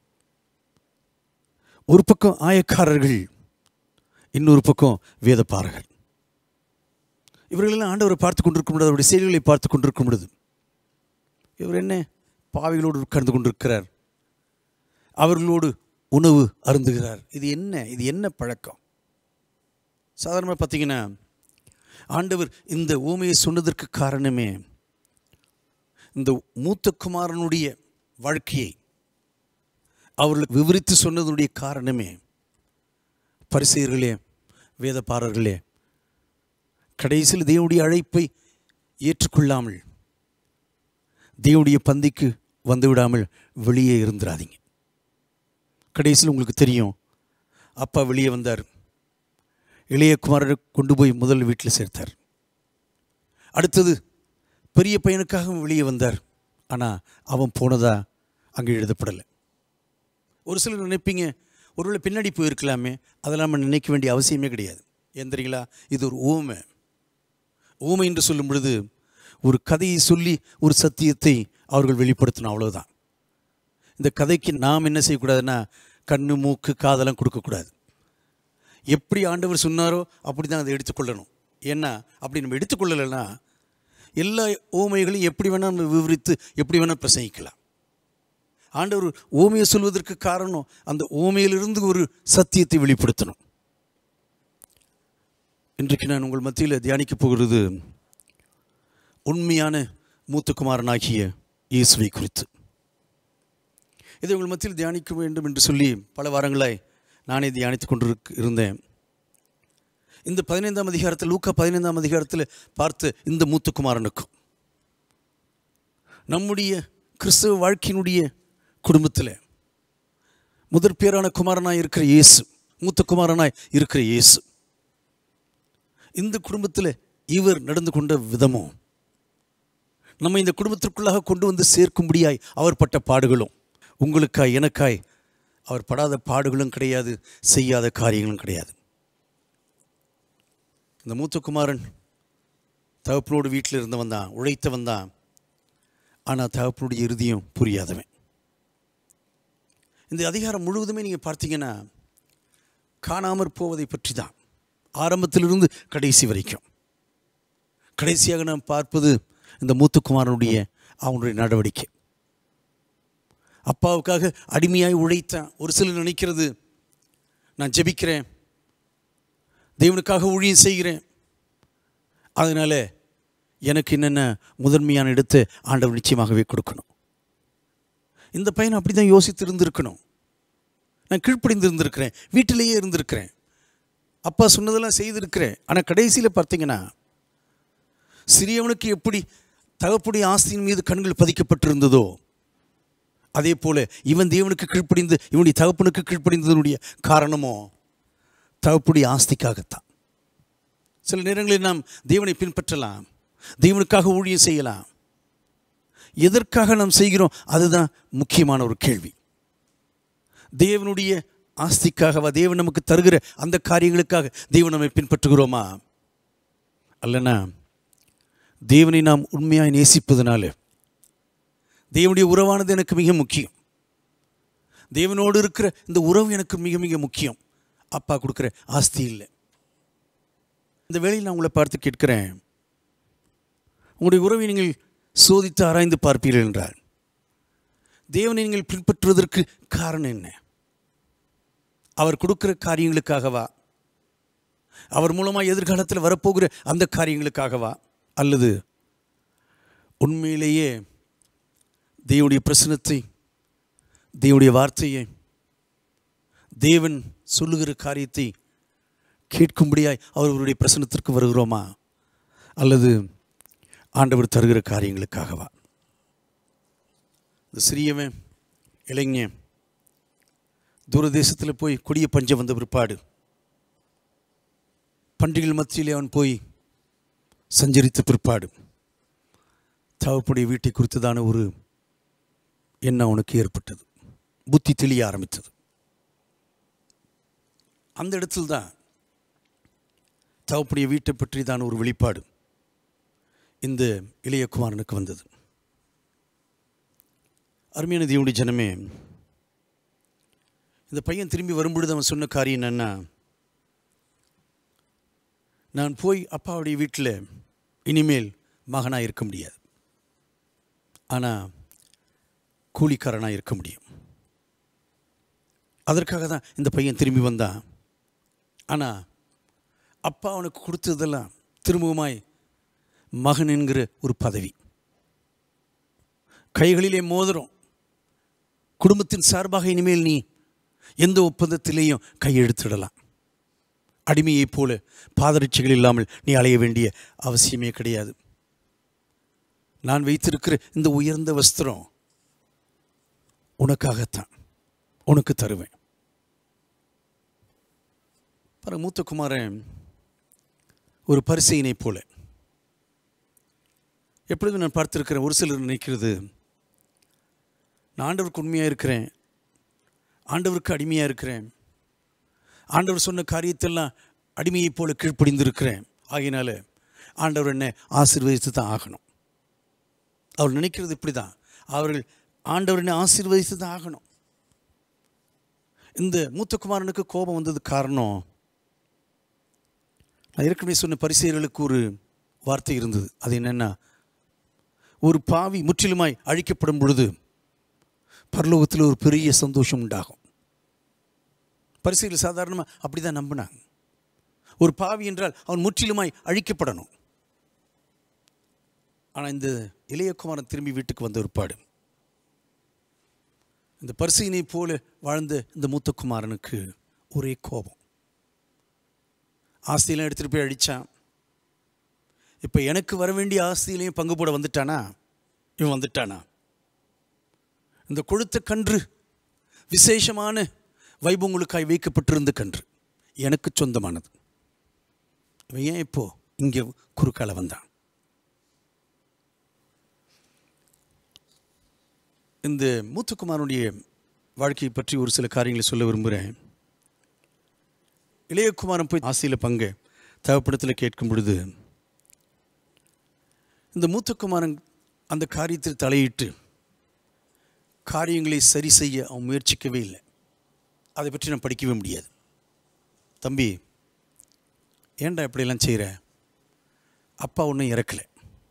ஒரு பக்கம் ஆயக்காரர்கள் இன்னொரு பக்கம் வேதப்பாரர்கள் இவர்களெல்லாம் ஆண்டவரை பார்த்து கொண்டிருக்கும் பொழுது அவருடைய செயல்களை பார்த்து கொண்டிருக்கும் பொழுது இவர் என்ன பாவிகளோடு உட்கார்ந்து கொண்டிருக்கிறார் அவர்களோடு உணவு அருந்துகிறார் இது என்ன இது என்ன பழக்கம் சாதாரணமாக பார்த்தீங்கன்னா ஆண்டவர் இந்த ஊமையை சொன்னதற்கு காரணமே இந்த மூத்த குமாரனுடைய வாழ்க்கையை அவர்களுக்கு விவரித்து சொன்னதனுடைய காரணமே பரிசெயர்களே வேதப்பாரர்களே கடைசியில் தேவனுடைய அழைப்பை ஏற்றுக்கொள்ளாமல் தேவனுடைய பந்திக்கு வந்து விடாமல் வெளியே இருந்துடாதீங்க கடைசியில் உங்களுக்கு தெரியும் அப்பா வெளியே வந்தார் இளைய குமாரரை கொண்டு போய் முதல் வீட்டில் சேர்த்தார் அடுத்தது பெரிய பையனுக்காக வெளியே வந்தார் ஆனால் அவன் போனதா அங்கே எழுதப்படலை ஒரு சிலர் நினைப்பீங்க ஒருவேளை பின்னாடி போயிருக்கலாமே அதெல்லாம் நம்ம நினைக்க வேண்டிய அவசியமே கிடையாது ஏன் தெரியுங்களா இது ஒரு ஊமை ஊமை என்று சொல்லும் பொழுது ஒரு கதையை சொல்லி ஒரு சத்தியத்தை அவர்கள் வெளிப்படுத்தணும் அவ்வளவுதான் இந்த கதைக்கு நாம் என்ன செய்யக்கூடாதுன்னா கண்ணு மூக்கு காதெல்லாம் கொடுக்கக்கூடாது எப்படி ஆண்டவர் சொன்னாரோ அப்படி தான் அதை எடுத்துக்கொள்ளணும் ஏன்னா அப்படி நம்ம எடுத்துக்கொள்ளலைன்னா எல்லா ஓமைகளையும் எப்படி வேணால் நம்ம விவரித்து எப்படி வேணால் பிரசங்கிக்கலாம் ஆண்டவர் ஓமையை சொல்வதற்கு காரணம் அந்த ஓமையிலிருந்து ஒரு சத்தியத்தை வெளிப்படுத்தணும் இன்றைக்கு நான் உங்கள் மத்தியில் தியானிக்கப் போகிறது உண்மையான மூத்தகுமாரனாகிய இயேசுவை குறித்து இதை உங்கள் மத்தியில் தியானிக்க வேண்டும் என்று சொல்லி பல வாரங்களாய் நானே தியானித்து கொண்டு இருந்தேன் இந்த பதினைந்தாம் அதிகாரத்தில் லூக்கா பதினைந்தாம் அதிகாரத்தில் பார்த்த இந்த மூத்தகுமாரனுக்கும் நம்முடைய கிறிஸ்தவ வாழ்க்கையினுடைய குடும்பத்தில் முதற் பேரான குமாரனாய் இருக்கிற இயேசு மூத்த குமாரனாய் இருக்கிற இயேசு இந்த குடும்பத்தில் இவர் நடந்து கொண்ட விதமும் நம்ம இந்த குடும்பத்திற்குள்ளாக கொண்டு வந்து சேர்க்கும்படியாய் அவர் பட்ட பாடுகளும் உங்களுக்காய் எனக்காய் அவர் படாத பாடுகளும் கிடையாது செய்யாத காரியங்களும் கிடையாது இந்த மூத்த குமாரன் தகப்பனோடு வீட்டில் இருந்தவன் தான் உழைத்தவன் தான் ஆனால் தகப்பனுடைய இறுதியும் புரியாதவன் இந்த அதிகாரம் முழுவதுமே நீங்கள் பார்த்தீங்கன்னா காணாமற் போவதை பற்றி தான் ஆரம்பத்திலிருந்து கடைசி வரைக்கும் கடைசியாக நாம் பார்ப்பது இந்த மூத்துக்குமாரனுடைய அவனுடைய நடவடிக்கை அப்பாவுக்காக அடிமையாய் உழைத்தான் ஒரு சிலர் நினைக்கிறது நான் ஜெபிக்கிறேன் தேவனுக்காக ஊழியம் செய்கிறேன் அதனால் எனக்கு என்னென்ன முதன்மையான இடத்தை ஆண்டவர் நிச்சயமாகவே கொடுக்கணும் இந்த பையன் அப்படி தான் யோசித்து இருந்திருக்கணும் நான் கீழ்ப்படிந்து இருந்திருக்கிறேன் வீட்டிலேயே இருந்திருக்கிறேன் அப்பா சொன்னதெல்லாம் செய்திருக்கிறேன் ஆனால் கடைசியில் பார்த்தீங்கன்னா சிறியவனுக்கு எப்படி தகப்புடைய ஆஸ்தியின் மீது கண்கள் பதிக்கப்பட்டிருந்ததோ அதே போல இவன் தேவனுக்கு கீழ்ப்படிந்து இவனுடைய தகப்பனுக்கு கீழ்ப்படிந்ததனுடைய காரணமோ தகப்புடைய ஆஸ்திக்காகத்தான் சில நேரங்களில் நாம் தேவனை பின்பற்றலாம் தேவனுக்காக ஊழியம் செய்யலாம் எதற்காக நாம் செய்கிறோம் அதுதான் முக்கியமான ஒரு கேள்வி தேவனுடைய ஆஸ்திக்காகவா தேவன் நமக்கு தருகிற அந்த காரியங்களுக்காக தேவன் நம்மை பின்பற்றுகிறோமா அல்லனா தேவனை நாம் உண்மையாய் நேசிப்பதனால தேவனுடைய உறவானது எனக்கு மிக முக்கியம் தேவனோடு இருக்கிற இந்த உறவு எனக்கு மிக மிக முக்கியம் அப்பா கொடுக்குற ஆஸ்தி இல்லை இந்த வேளையில் நான் உங்களை பார்த்து கேட்கிறேன் உங்களுடைய உறவை நீங்கள் சோதித்து ஆராய்ந்து பார்ப்பீர்கள் என்றார் தேவனை நீங்கள் பின்பற்றுவதற்கு காரணம் என்ன அவர் கொடுக்கிற காரியங்களுக்காகவா அவர் மூலமாக எதிர்காலத்தில் வரப்போகிற அந்த காரியங்களுக்காகவா அல்லது உண்மையிலேயே தேவனுடைய பிரசனத்தை தேவனுடைய வார்த்தையை தேவன் சொல்லுகிற காரியத்தை கேட்கும்படியாய் அவர்களுடைய பிரசனத்திற்கு வருகிறோமா அல்லது ஆண்டவர் தருகிற காரியங்களுக்காகவா இந்த சிறியவன் இளைஞன் தூரதேசத்தில் போய் கொடிய பஞ்சம் வந்த பிற்பாடு பண்டிகைகள் மத்தியிலே அவன் போய் சஞ்சரித்த பிற்பாடு தவப்புடைய வீட்டை குறித்ததான ஒரு எண்ணம் அவனுக்கு ஏற்பட்டது புத்தி தெளிய ஆரம்பித்தது அந்த இடத்தில் தான் தவப்புடைய வீட்டை பற்றியதான ஒரு வெளிப்பாடு இந்த இளைய குமாரனுக்கு வந்தது அருமையான தேவனுடைய ஜனமே இந்த பையன் திரும்பி வரும்பொழுது அவன் சொன்ன காரியம் என்னன்னா நான் போய் அப்பாவுடைய வீட்டில் இனிமேல் மகனாக இருக்க முடியாது ஆனால் கூலிக்காரனாக இருக்க முடியும் அதற்காக தான் இந்த பையன் திரும்பி வந்தான் ஆனால் அப்பா அவனுக்கு கொடுத்ததெல்லாம் திரும்பவுமாய் மகன் என்கிற ஒரு பதவி கைகளிலே மோதிரம் குடும்பத்தின் சார்பாக இனிமேல் நீ எந்த ஒப்பந்தத்திலேயும் கையெழுத்திடலாம் அடிமையைப் போல பாதரட்சிகள் இல்லாமல் நீ அலைய வேண்டிய அவசியமே கிடையாது நான் வைத்திருக்கிற இந்த உயர்ந்த வஸ்திரம் உனக்காகத்தான் உனக்கு தருவேன் பாரு மூத்த குமாரன் ஒரு பரிசையினை போல எப்பொழுதும் நான் பார்த்திருக்கிறேன் ஒரு சிலர் நினைக்கிறது நான் ஆண்டவருக்கு உண்மையாக இருக்கிறேன் ஆண்டவருக்கு அடிமையாக இருக்கிறேன் ஆண்டவர் சொன்ன காரியத்தெல்லாம் அடிமையைப் போல கீழ்ப்படிந்திருக்கிறேன் ஆகையினால ஆண்டவர் என்ன ஆசீர்வதித்து தான் ஆகணும் அவர் நினைக்கிறது இப்படி தான் அவர்கள் ஆண்டவர் என்ன ஆசீர்வதித்து தான் ஆகணும் இந்த மூத்த குமாரனுக்கு கோபம் வந்தது காரணம் நான் ஏற்கனவே சொன்ன பரிசெயர்களுக்கு ஒரு வார்த்தை இருந்தது அது என்னென்னா ஒரு பாவி முற்றிலுமாய் அழிக்கப்படும் பொழுது பரலோகத்தில் ஒரு பெரிய சந்தோஷம் உண்டாகும் பரிசைகள் சாதாரணமாக அப்படி தான் நம்பினாங்க ஒரு பாவி என்றால் அவன் முற்றிலுமாய் அழிக்கப்படணும் ஆனால் இந்த இளையகுமாரன் திரும்பி வீட்டுக்கு வந்த ஒருபாடு இந்த பரிசையினை போல வாழ்ந்த இந்த மூத்த குமாரனுக்கு ஒரே கோபம் ஆஸ்தியெல்லாம் எடுத்துகிட்டு போய் அடித்தான் இப்போ எனக்கு வர வேண்டிய ஆஸ்தியிலையும் பங்கு போட வந்துட்டானா இவன் வந்துட்டானா இந்த கொழுத்த கன்று விசேஷமான வைபவங்களுக்காய் வைக்கப்பட்டிருந்த கன்று எனக்கு சொந்தமானது இவன் ஏன் இப்போ இங்கே குறுக்கால வந்தான் இந்த மூத்தகுமாரனுடைய வாழ்க்கையை பற்றி ஒரு சில காரியங்களை சொல்ல விரும்புகிறேன் இளையகுமாரன் போய் ஆசையில் பங்கு தேவைப்படத்தில் கேட்கும் பொழுது இந்த மூத்தகுமாரன் அந்த காரியத்தில் தலையிட்டு காரியங்களை சரி செய்ய அவன் முயற்சிக்கவே இல்லை அதை பற்றி நான் படிக்கவே முடியாது தம்பி ஏன்டா இப்படியெல்லாம் செய்கிற அப்பா ஒன்றும் இறக்கலை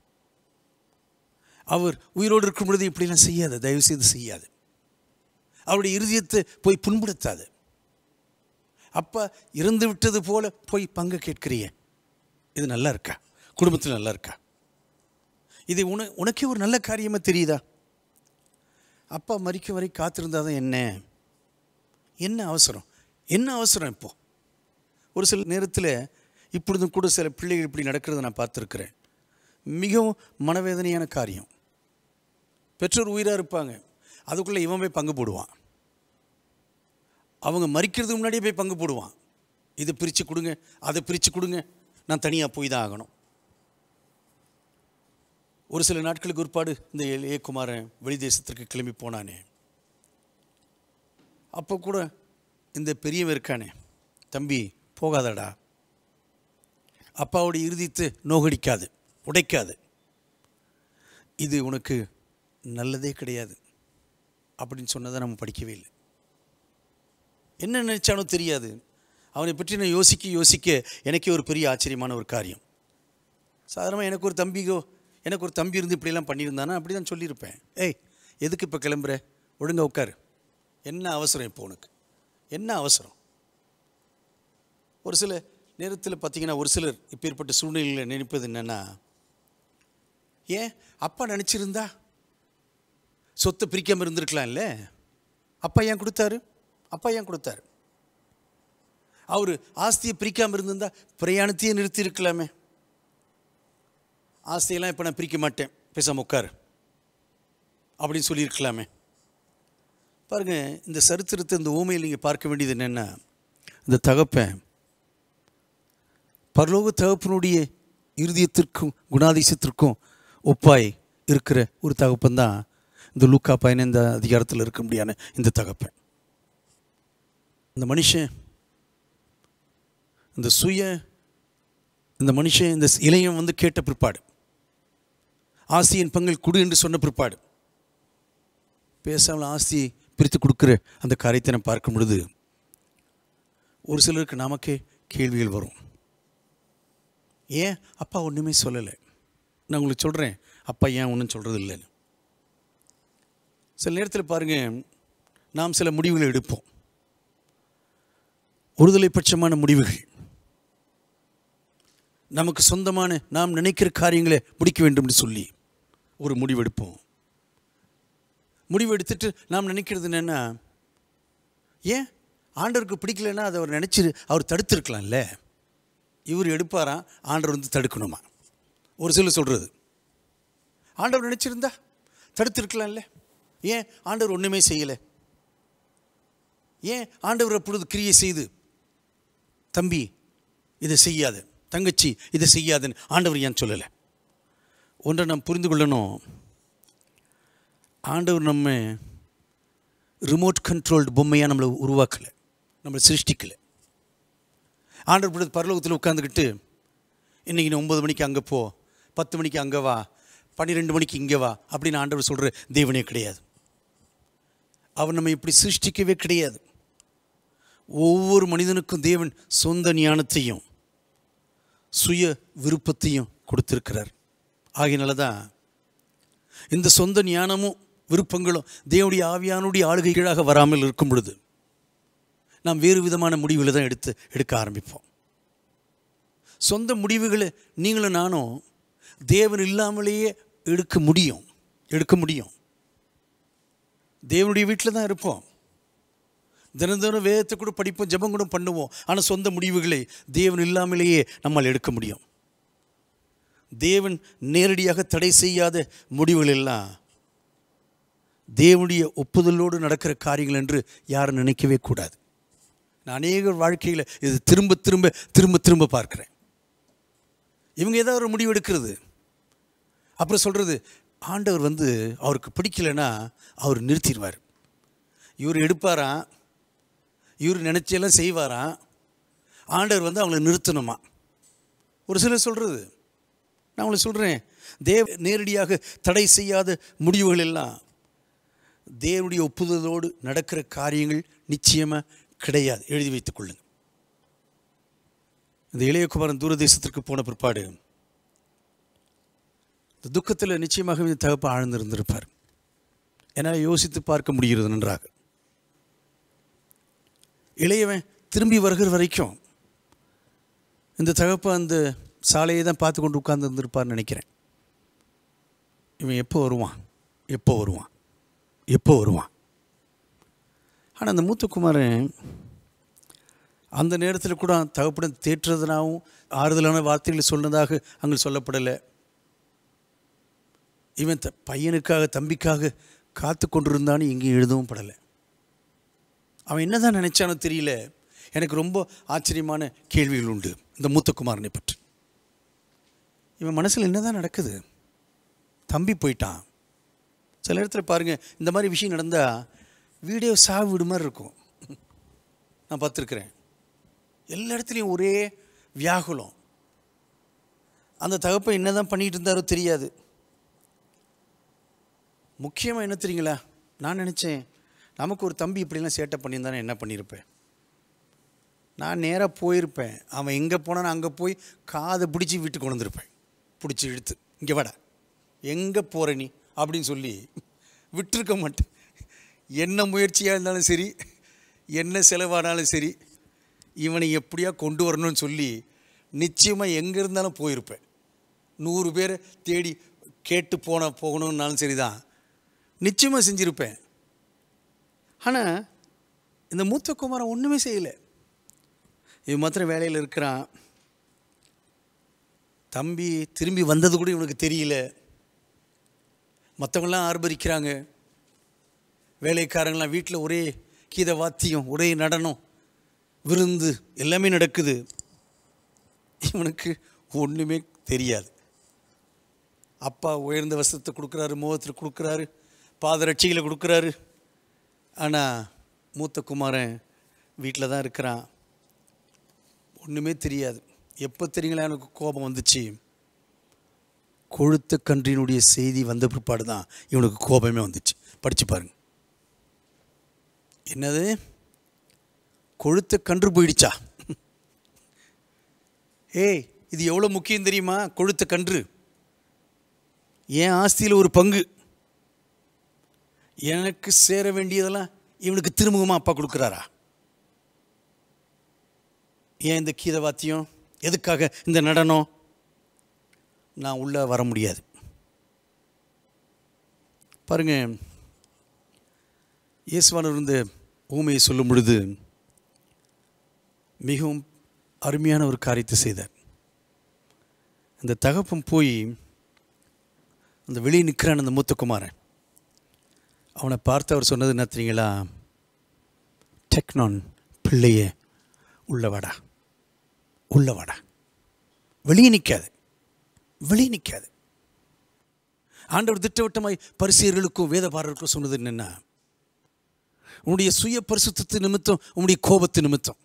அவர் உயிரோடு இருக்கும் பொழுது இப்படிலாம் செய்யாத தயவு செய்து செய்யாது அவருடைய இருதயத்தை போய் புண்படுத்தாது அப்பா இறந்து விட்டது போல போய் பங்கு கேட்கிறியே இது நல்லா இருக்கா குடும்பத்தில் நல்லா இருக்கா இது உன உனக்கே ஒரு நல்ல காரியமாக தெரியுதா அப்பா மறிக்கும் வரை காத்திருந்தாதான் என்ன என்ன அவசரம் என்ன அவசரம் இப்போ ஒரு சில நேரத்தில் இப்பொழுதும் கூட சில பிள்ளைகள் இப்படி நடக்கிறத நான் பார்த்துருக்குறேன் மிகவும் மனவேதனையான காரியம் பெற்றோர் உயிராக இருப்பாங்க அதுக்குள்ளே இவன் போய் பங்கு போடுவான் அவங்க மறிக்கிறதுக்கு முன்னாடியே போய் பங்கு போடுவான் இதை பிரித்து கொடுங்க அதை பிரித்து கொடுங்க நான் தனியாக போய் தான் ஆகணும் ஒரு சில நாட்களுக்கு ஒருபாடு இந்த ஏ குமாரன் வெளி தேசத்திற்கு கிளம்பி போனானே அப்போ கூட இந்த பெரியவன் இருக்கானே தம்பி போகாதடா அப்பாவுடைய இறுதித்து நோகடிக்காது உடைக்காது இது உனக்கு நல்லதே கிடையாது அப்படின்னு சொன்னதை நம்ம படிக்கவே இல்லை என்ன நினைச்சானோ தெரியாது அவனை பற்றி நான் யோசிக்க யோசிக்க எனக்கே ஒரு பெரிய ஆச்சரியமான ஒரு காரியம் சாதாரணமாக எனக்கு ஒரு தம்பிகோ எனக்கு ஒரு தம்பி இருந்து இப்படியெல்லாம் பண்ணியிருந்தானா அப்படி தான் சொல்லியிருப்பேன் ஏய் எதுக்கு இப்போ கிளம்புற ஒழுங்கா உட்காரு என்ன அவசரம் இப்போ உனக்கு என்ன அவசரம் ஒரு சில நேரத்தில் பார்த்தீங்கன்னா ஒரு சிலர் இப்பேற்பட்ட சூழ்நிலையில் நினைப்பது என்னென்னா ஏன் அப்பா நினச்சிருந்தா சொத்தை பிரிக்காமல் இருந்திருக்கலாம்ல அப்பா ஏன் கொடுத்தாரு அப்பா ஏன் கொடுத்தாரு அவர் ஆஸ்தியை பிரிக்காமல் இருந்திருந்தா பிரயாணத்தையே நிறுத்தி இருக்கலாமே ஆஸ்தியெல்லாம் இப்போ நான் பிரிக்க மாட்டேன் பேசாம உட்காரு அப்படின்னு சொல்லியிருக்கலாமே பாருங்க இந்த சரித்திரத்தை இந்த ஊமையில் நீங்கள் பார்க்க வேண்டியது என்னென்னா இந்த தகப்பன் பரலோக தகப்பனுடைய இருதயத்திற்கும் குணாதிசயத்திற்கும் ஒப்பாய் இருக்கிற ஒரு தகப்பன் தான் இந்த லூக்கா பதினைந்த அதிகாரத்தில் இருக்க முடியான இந்த தகப்பன் இந்த மனுஷன் இந்த சுய இந்த மனுஷன் இந்த இளைஞன் வந்து கேட்ட பிற்பாடு ஆஸ்தியின் பங்கில் குடு என்று சொன்ன பிற்பாடு பேசாமல் ஆஸ்தியை பிரித்து கொடுக்குற அந்த காரியத்தை நான் பார்க்கும் பொழுது ஒரு சிலருக்கு நமக்கே கேள்விகள் வரும் ஏன் அப்பா ஒன்றுமே சொல்லலை நான் உங்களுக்கு சொல்கிறேன் அப்பா ஏன் ஒன்றும் சொல்கிறது இல்லைன்னு சில நேரத்தில் பாருங்கள் நாம் சில முடிவுகளை எடுப்போம் ஒருதலை பட்சமான முடிவுகள் நமக்கு சொந்தமான நாம் நினைக்கிற காரியங்களை முடிக்க வேண்டும் என்று சொல்லி ஒரு முடிவெடுப்போம் முடிவு எடுத்துட்டு நாம் நினைக்கிறது என்னென்னா ஏன் ஆண்டவருக்கு பிடிக்கலன்னா அதை அவர் நினச்சி அவர் தடுத்திருக்கலாம்ல இவர் எடுப்பாராம் ஆண்டவர் வந்து தடுக்கணுமா ஒரு சிலர் சொல்கிறது ஆண்டவர் நினச்சிருந்தா தடுத்திருக்கலாம்ல ஏன் ஆண்டவர் ஒன்றுமே செய்யலை ஏன் ஆண்டவர் அப்பொழுது கிரியை செய்து தம்பி இதை செய்யாது தங்கச்சி இதை செய்யாதுன்னு ஆண்டவர் ஏன் சொல்லலை ஒன்றை நாம் புரிந்து கொள்ளணும் ஆண்டவர் நம்ம ரிமோட் கண்ட்ரோல்டு பொம்மையாக நம்மளை உருவாக்கலை நம்மளை சிருஷ்டிக்கலை ஆண்டவர் பொழுது பரலோகத்தில் உட்காந்துக்கிட்டு இன்றைக்கி நீ ஒம்பது மணிக்கு அங்கே போ பத்து மணிக்கு அங்கே வா பன்னிரெண்டு மணிக்கு இங்கே வா அப்படின்னு ஆண்டவர் சொல்கிற தேவனே கிடையாது அவர் நம்ம இப்படி சிருஷ்டிக்கவே கிடையாது ஒவ்வொரு மனிதனுக்கும் தேவன் சொந்த ஞானத்தையும் சுய விருப்பத்தையும் கொடுத்திருக்கிறார் ஆகையினால தான் இந்த சொந்த ஞானமும் விருப்பங்களும் தேவனுடைய ஆவியானுடைய ஆளுகை கீழாக வராமல் இருக்கும் பொழுது நாம் வேறு விதமான முடிவுகளை தான் எடுத்து எடுக்க ஆரம்பிப்போம் சொந்த முடிவுகளை நீங்களும் நானும் தேவன் இல்லாமலேயே எடுக்க முடியும் எடுக்க முடியும் தேவனுடைய வீட்டில் தான் இருப்போம் தினம் தினம் வேதத்தை கூட படிப்போம் ஜெபம் கூட பண்ணுவோம் ஆனால் சொந்த முடிவுகளை தேவன் இல்லாமலேயே நம்மால் எடுக்க முடியும் தேவன் நேரடியாக தடை செய்யாத முடிவுகள் எல்லாம் தேவனுடைய ஒப்புதலோடு நடக்கிற காரியங்கள் என்று யாரும் நினைக்கவே கூடாது நான் அநேக வாழ்க்கையில் இது திரும்ப திரும்ப திரும்ப திரும்ப பார்க்குறேன் இவங்க ஏதாவது ஒரு முடிவு எடுக்கிறது அப்புறம் சொல்கிறது ஆண்டவர் வந்து அவருக்கு பிடிக்கலைன்னா அவர் நிறுத்திடுவார் இவர் எடுப்பாராம் இவர் நினச்செல்லாம் செய்வாராம் ஆண்டவர் வந்து அவங்கள நிறுத்தணுமா ஒரு சிலர் சொல்கிறது நான் உங்களுக்கு சொல்கிறேன் தேவ நேரடியாக தடை செய்யாத முடிவுகள் எல்லாம் தேவனுடைய ஒப்புதலோடு நடக்கிற காரியங்கள் நிச்சயமாக கிடையாது எழுதி வைத்துக் கொள்ளுங்கள் இந்த இளையகுமாரன் தூரதேசத்திற்கு போன பிற்பாடு இந்த துக்கத்தில் நிச்சயமாக இந்த தகப்ப ஆழ்ந்திருந்திருப்பார் என்னால் யோசித்து பார்க்க முடிகிறது நன்றாக இளையவன் திரும்பி வருகிற வரைக்கும் இந்த தகப்ப அந்த சாலையை தான் பார்த்து கொண்டு உட்கார்ந்து இருந்திருப்பார்னு நினைக்கிறேன் இவன் எப்போ வருவான் எப்போ வருவான் எப்போ வருவான் ஆனால் அந்த மூத்தகுமாரன் அந்த நேரத்தில் கூட தகப்படன் தேற்றுறதுனாவும் ஆறுதலான வார்த்தைகளை சொன்னதாக அங்கே சொல்லப்படலை இவன் த பையனுக்காக தம்பிக்காக காத்து கொண்டிருந்தான்னு எங்கேயும் எழுதவும் படலை அவன் என்னதான் நினைச்சானோ தெரியல எனக்கு ரொம்ப ஆச்சரியமான கேள்விகள் உண்டு இந்த மூத்தகுமாரனை பற்றி இவன் மனசில் என்னதான் நடக்குது தம்பி போயிட்டான் சில இடத்துல பாருங்கள் இந்த மாதிரி விஷயம் நடந்தால் வீடியோ சாவு வீடு மாதிரி இருக்கும் நான் பார்த்துருக்குறேன் எல்லா இடத்துலையும் ஒரே வியாகுலம் அந்த தகப்பன் என்ன தான் பண்ணிகிட்டு இருந்தாரோ தெரியாது முக்கியமாக என்ன தெரியுங்களா நான் நினச்சேன் நமக்கு ஒரு தம்பி இப்படிலாம் சேட்டை பண்ணியிருந்தானே என்ன பண்ணியிருப்பேன் நான் நேராக போயிருப்பேன் அவன் எங்கே போனான்னு அங்கே போய் காதை பிடிச்சி வீட்டுக்கு கொண்டு வந்திருப்பேன் பிடிச்சி இழுத்து இங்கே வாடா எங்கே போகிற நீ அப்படின்னு சொல்லி விட்டுருக்க மாட்டேன் என்ன முயற்சியாக இருந்தாலும் சரி என்ன செலவானாலும் சரி இவனை எப்படியா கொண்டு வரணும்னு சொல்லி நிச்சயமாக எங்கே இருந்தாலும் போயிருப்பேன் நூறு பேரை தேடி கேட்டு போன போகணுன்னாலும் சரி தான் நிச்சயமாக செஞ்சுருப்பேன் ஆனால் இந்த மூத்த குமாரன் ஒன்றுமே செய்யலை இவன் மாத்திரம் வேலையில் இருக்கிறான் தம்பி திரும்பி வந்தது கூட இவனுக்கு தெரியல மற்றவங்களாம் ஆர்ப்பரிக்கிறாங்க வேலைக்காரங்களாம் வீட்டில் ஒரே கீத வாத்தியம் ஒரே நடனம் விருந்து எல்லாமே நடக்குது இவனுக்கு ஒன்றுமே தெரியாது அப்பா உயர்ந்த வசத்தை கொடுக்குறாரு மோகத்தில் கொடுக்குறாரு பாதரட்சிகளை கொடுக்குறாரு ஆனால் மூத்த குமாரன் வீட்டில் தான் இருக்கிறான் ஒன்றுமே தெரியாது எப்போ தெரியுங்களா எனக்கு கோபம் வந்துச்சு கொழுத்த கன்றினுடைய செய்தி வந்த பிற்பாடு தான் இவனுக்கு கோபமே வந்துச்சு படித்து பாருங்க என்னது கொழுத்த கன்று போயிடுச்சா ஏய் இது எவ்வளோ முக்கியம் தெரியுமா கொழுத்த கன்று என் ஆஸ்தியில் ஒரு பங்கு எனக்கு சேர வேண்டியதெல்லாம் இவனுக்கு திருமுகமாக அப்பா கொடுக்குறாரா ஏன் இந்த கீத வாத்தியம் எதுக்காக இந்த நடனம் நான் உள்ளே வர முடியாது பாருங்க இயேசுவானவர் இந்த ஊமையை சொல்லும் பொழுது மிகவும் அருமையான ஒரு காரியத்தை செய்தார் அந்த தகப்பன் போய் அந்த வெளியே நிற்கிறான் அந்த மூத்தகுமாரன் அவனை பார்த்து அவர் சொன்னது என்ன தெரியுங்களா டெக்னான் பிள்ளையே உள்ள வாடா உள்ள வாடா வெளியே நிற்காது வெளியே நிற்காது ஆண்டவர் திட்டவட்டமாய் பரிசீர்களுக்கும் வேதபாரருக்கும் சொன்னது என்னென்னா உன்னுடைய சுய பரிசுத்தத்து நிமித்தம் உன்னுடைய கோபத்து நிமித்தம்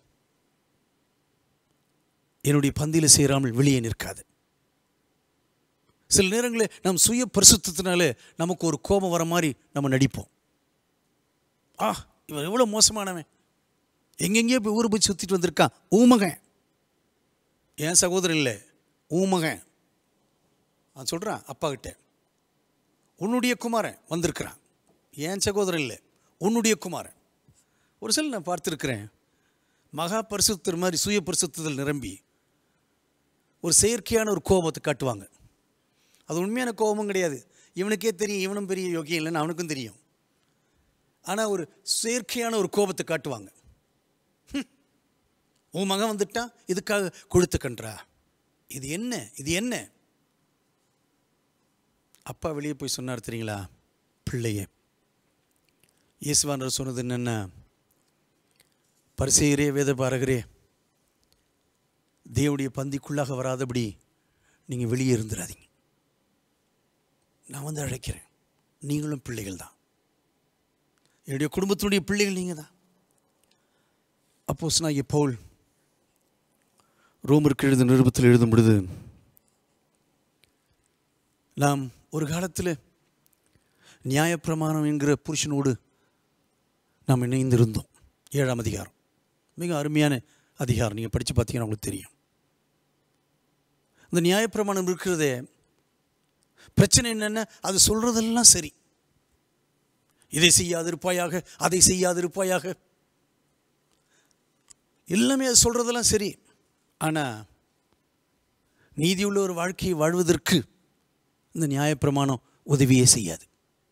என்னுடைய பந்தியில் சேராமல் வெளியே நிற்காது சில நேரங்களில் நம் சுய பரிசுத்தத்தினால நமக்கு ஒரு கோபம் வர மாதிரி நம்ம நடிப்போம் ஆ இவன் எவ்வளோ மோசமானவன் எங்கெங்கேயோ போய் ஊரை போய் சுற்றிட்டு வந்திருக்கான் ஊமகன் என் சகோதரன் இல்லை ஊமகன் நான் சொல்கிறான் அப்பா கிட்ட உன்னுடைய குமாரன் வந்திருக்கிறான் என் சகோதரன் இல்லை உன்னுடைய குமாரன் ஒரு சில நான் பார்த்துருக்கிறேன் மகா பரிசுத்தர் மாதிரி சுய பரிசுத்தத்தில் நிரம்பி ஒரு செயற்கையான ஒரு கோபத்தை காட்டுவாங்க அது உண்மையான கோபமும் கிடையாது இவனுக்கே தெரியும் இவனும் பெரிய யோகியம் இல்லைன்னு அவனுக்கும் தெரியும் ஆனால் ஒரு செயற்கையான ஒரு கோபத்தை காட்டுவாங்க ஹம், உன் மகன் வந்துட்டான் இதுக்காக கொழுத்து கன்றா இது என்ன இது என்ன அப்பா வெளியே போய் சொன்னார் தெரியுங்களா பிள்ளையே இயேசுவானர் சொன்னது என்னென்ன பரிசெயரே வேத பாரகரே தேவனுடைய பந்திக்குள்ளாக வராதபடி நீங்கள் வெளியே இருந்துடாதீங்க நான் வந்து அழைக்கிறேன் நீங்களும் பிள்ளைகள் தான் என்னுடைய குடும்பத்தினுடைய பிள்ளைகள் நீங்கள் தான் அப்போஸ் நான் பவுல் ரோமருக்கு எழுத நிருபத்தில் எழுதும் பொழுது நாம் ஒரு காலத்தில் நியாயப்பிரமாணம் என்கிற புருஷனோடு நாம் இணைந்திருந்தோம் ஏழாம் அதிகாரம் மிக அருமையான அதிகாரம் நீங்கள் படித்து பார்த்தீங்கன்னா உங்களுக்கு தெரியும் இந்த நியாயப்பிரமாணம் இருக்கிறதே பிரச்சனை என்னென்ன அது சொல்கிறதெல்லாம் சரி இதை செய்யாதிருப்பாயாக அதை செய்யாதிருப்பாயாக எல்லாமே அது சொல்கிறதெல்லாம் சரி ஆனால் நீதியுள்ள ஒரு வாழ்க்கையை வாழ்வதற்கு இந்த நியாயப்பிரமாணம் உதவியே செய்யாது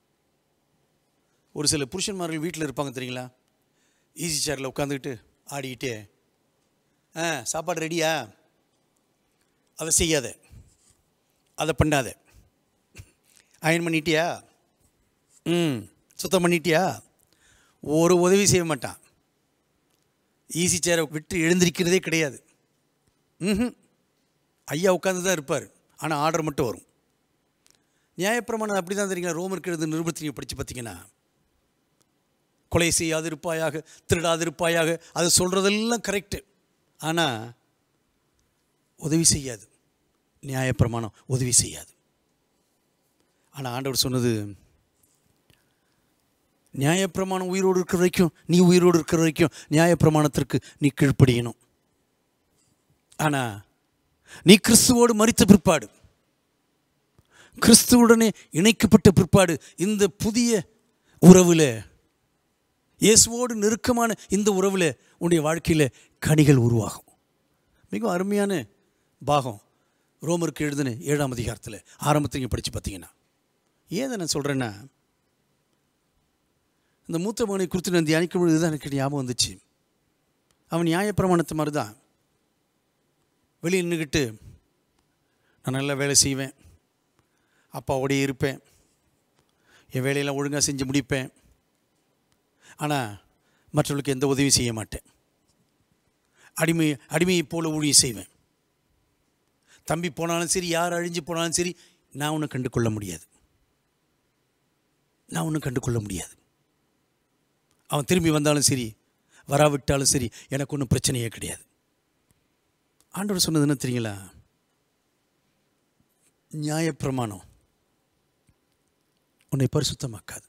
ஒரு சில புருஷன்மார்கள் வீட்டில் இருப்பாங்க தெரியுங்களா ஈஸி சேரில் உட்காந்துக்கிட்டு ஆடிக்கிட்டே ஆ சாப்பாடு ரெடியா அதை செய்யாத அதை பண்ணாத அயன் பண்ணிட்டியா ம் சுத்தம் பண்ணிட்டியா ஒரு உதவி செய்ய மாட்டான் ஈஸி சேரை விட்டு எழுந்திருக்கிறதே கிடையாது ம் ஐயா உட்காந்து தான் இருப்பார் ஆனால் ஆர்டர் மட்டும் வரும் நியாயப்பிரமாணம் அப்படி தான் தெரியுங்களா ரோமருக்கு எழுது நிருபத்தை நீங்கள் படித்து பார்த்தீங்கன்னா கொலை செய்யாதிருப்பாயாக திருடாதிருப்பாயாக அது சொல்கிறதெல்லாம் கரெக்டு ஆனால் உதவி செய்யாது நியாயப்பிரமாணம் உதவி செய்யாது ஆனால் ஆண்டவர் சொன்னது நியாயப்பிரமாணம் உயிரோடு இருக்கிற வரைக்கும் நீ உயிரோடு இருக்கிற வரைக்கும் நியாயப்பிரமாணத்திற்கு நீ கீழ்ப்படியணும் ஆனால் நீ கிறிஸ்துவோடு மறித்த பிற்பாடு கிறிஸ்துவுடனே இணைக்கப்பட்ட பிற்பாடு இந்த புதிய உறவில் இயேசுவோடு நெருக்கமான இந்த உறவில் உன்னுடைய வாழ்க்கையில் கனிகள் உருவாகும் மிகவும் அருமையான பாகம் ரோமருக்கு எழுதின ஏழாம் அதிகாரத்தில் ஆரம்பத்தில் நீங்கள் படித்து பார்த்தீங்கன்னா ஏதை நான் சொல்கிறேன்னா இந்த மூத்த மகனை குறித்து நான் தியானிக்கும் பொழுது தான் எனக்கு ஞாபகம் வந்துச்சு அவன் நியாயப்பிரமாணத்தை மாதிரி தான் வெளியே நின்றுக்கிட்டு நான் நல்லா வேலை செய்வேன் அப்பாவோடய இருப்பேன் என் வேலையெல்லாம் ஒழுங்காக செஞ்சு முடிப்பேன் ஆனால் மற்றவர்களுக்கு எந்த உதவியும் செய்ய மாட்டேன் அடிமை அடிமையைப் போல ஊழியம் செய்வேன் தம்பி போனாலும் சரி யார் அழிஞ்சு போனாலும் சரி நான் ஒன்றும் கண்டு கொள்ள முடியாது நான் ஒன்றும் கண்டு கொள்ள முடியாது அவன் திரும்பி வந்தாலும் சரி வராவிட்டாலும் சரி எனக்கு ஒன்றும் பிரச்சனையே கிடையாது ஆண்டவர் சொன்னது என்ன தெரியுங்களா நியாயப்பிரமாணம் உன்னை பரிசுத்தமாக்காது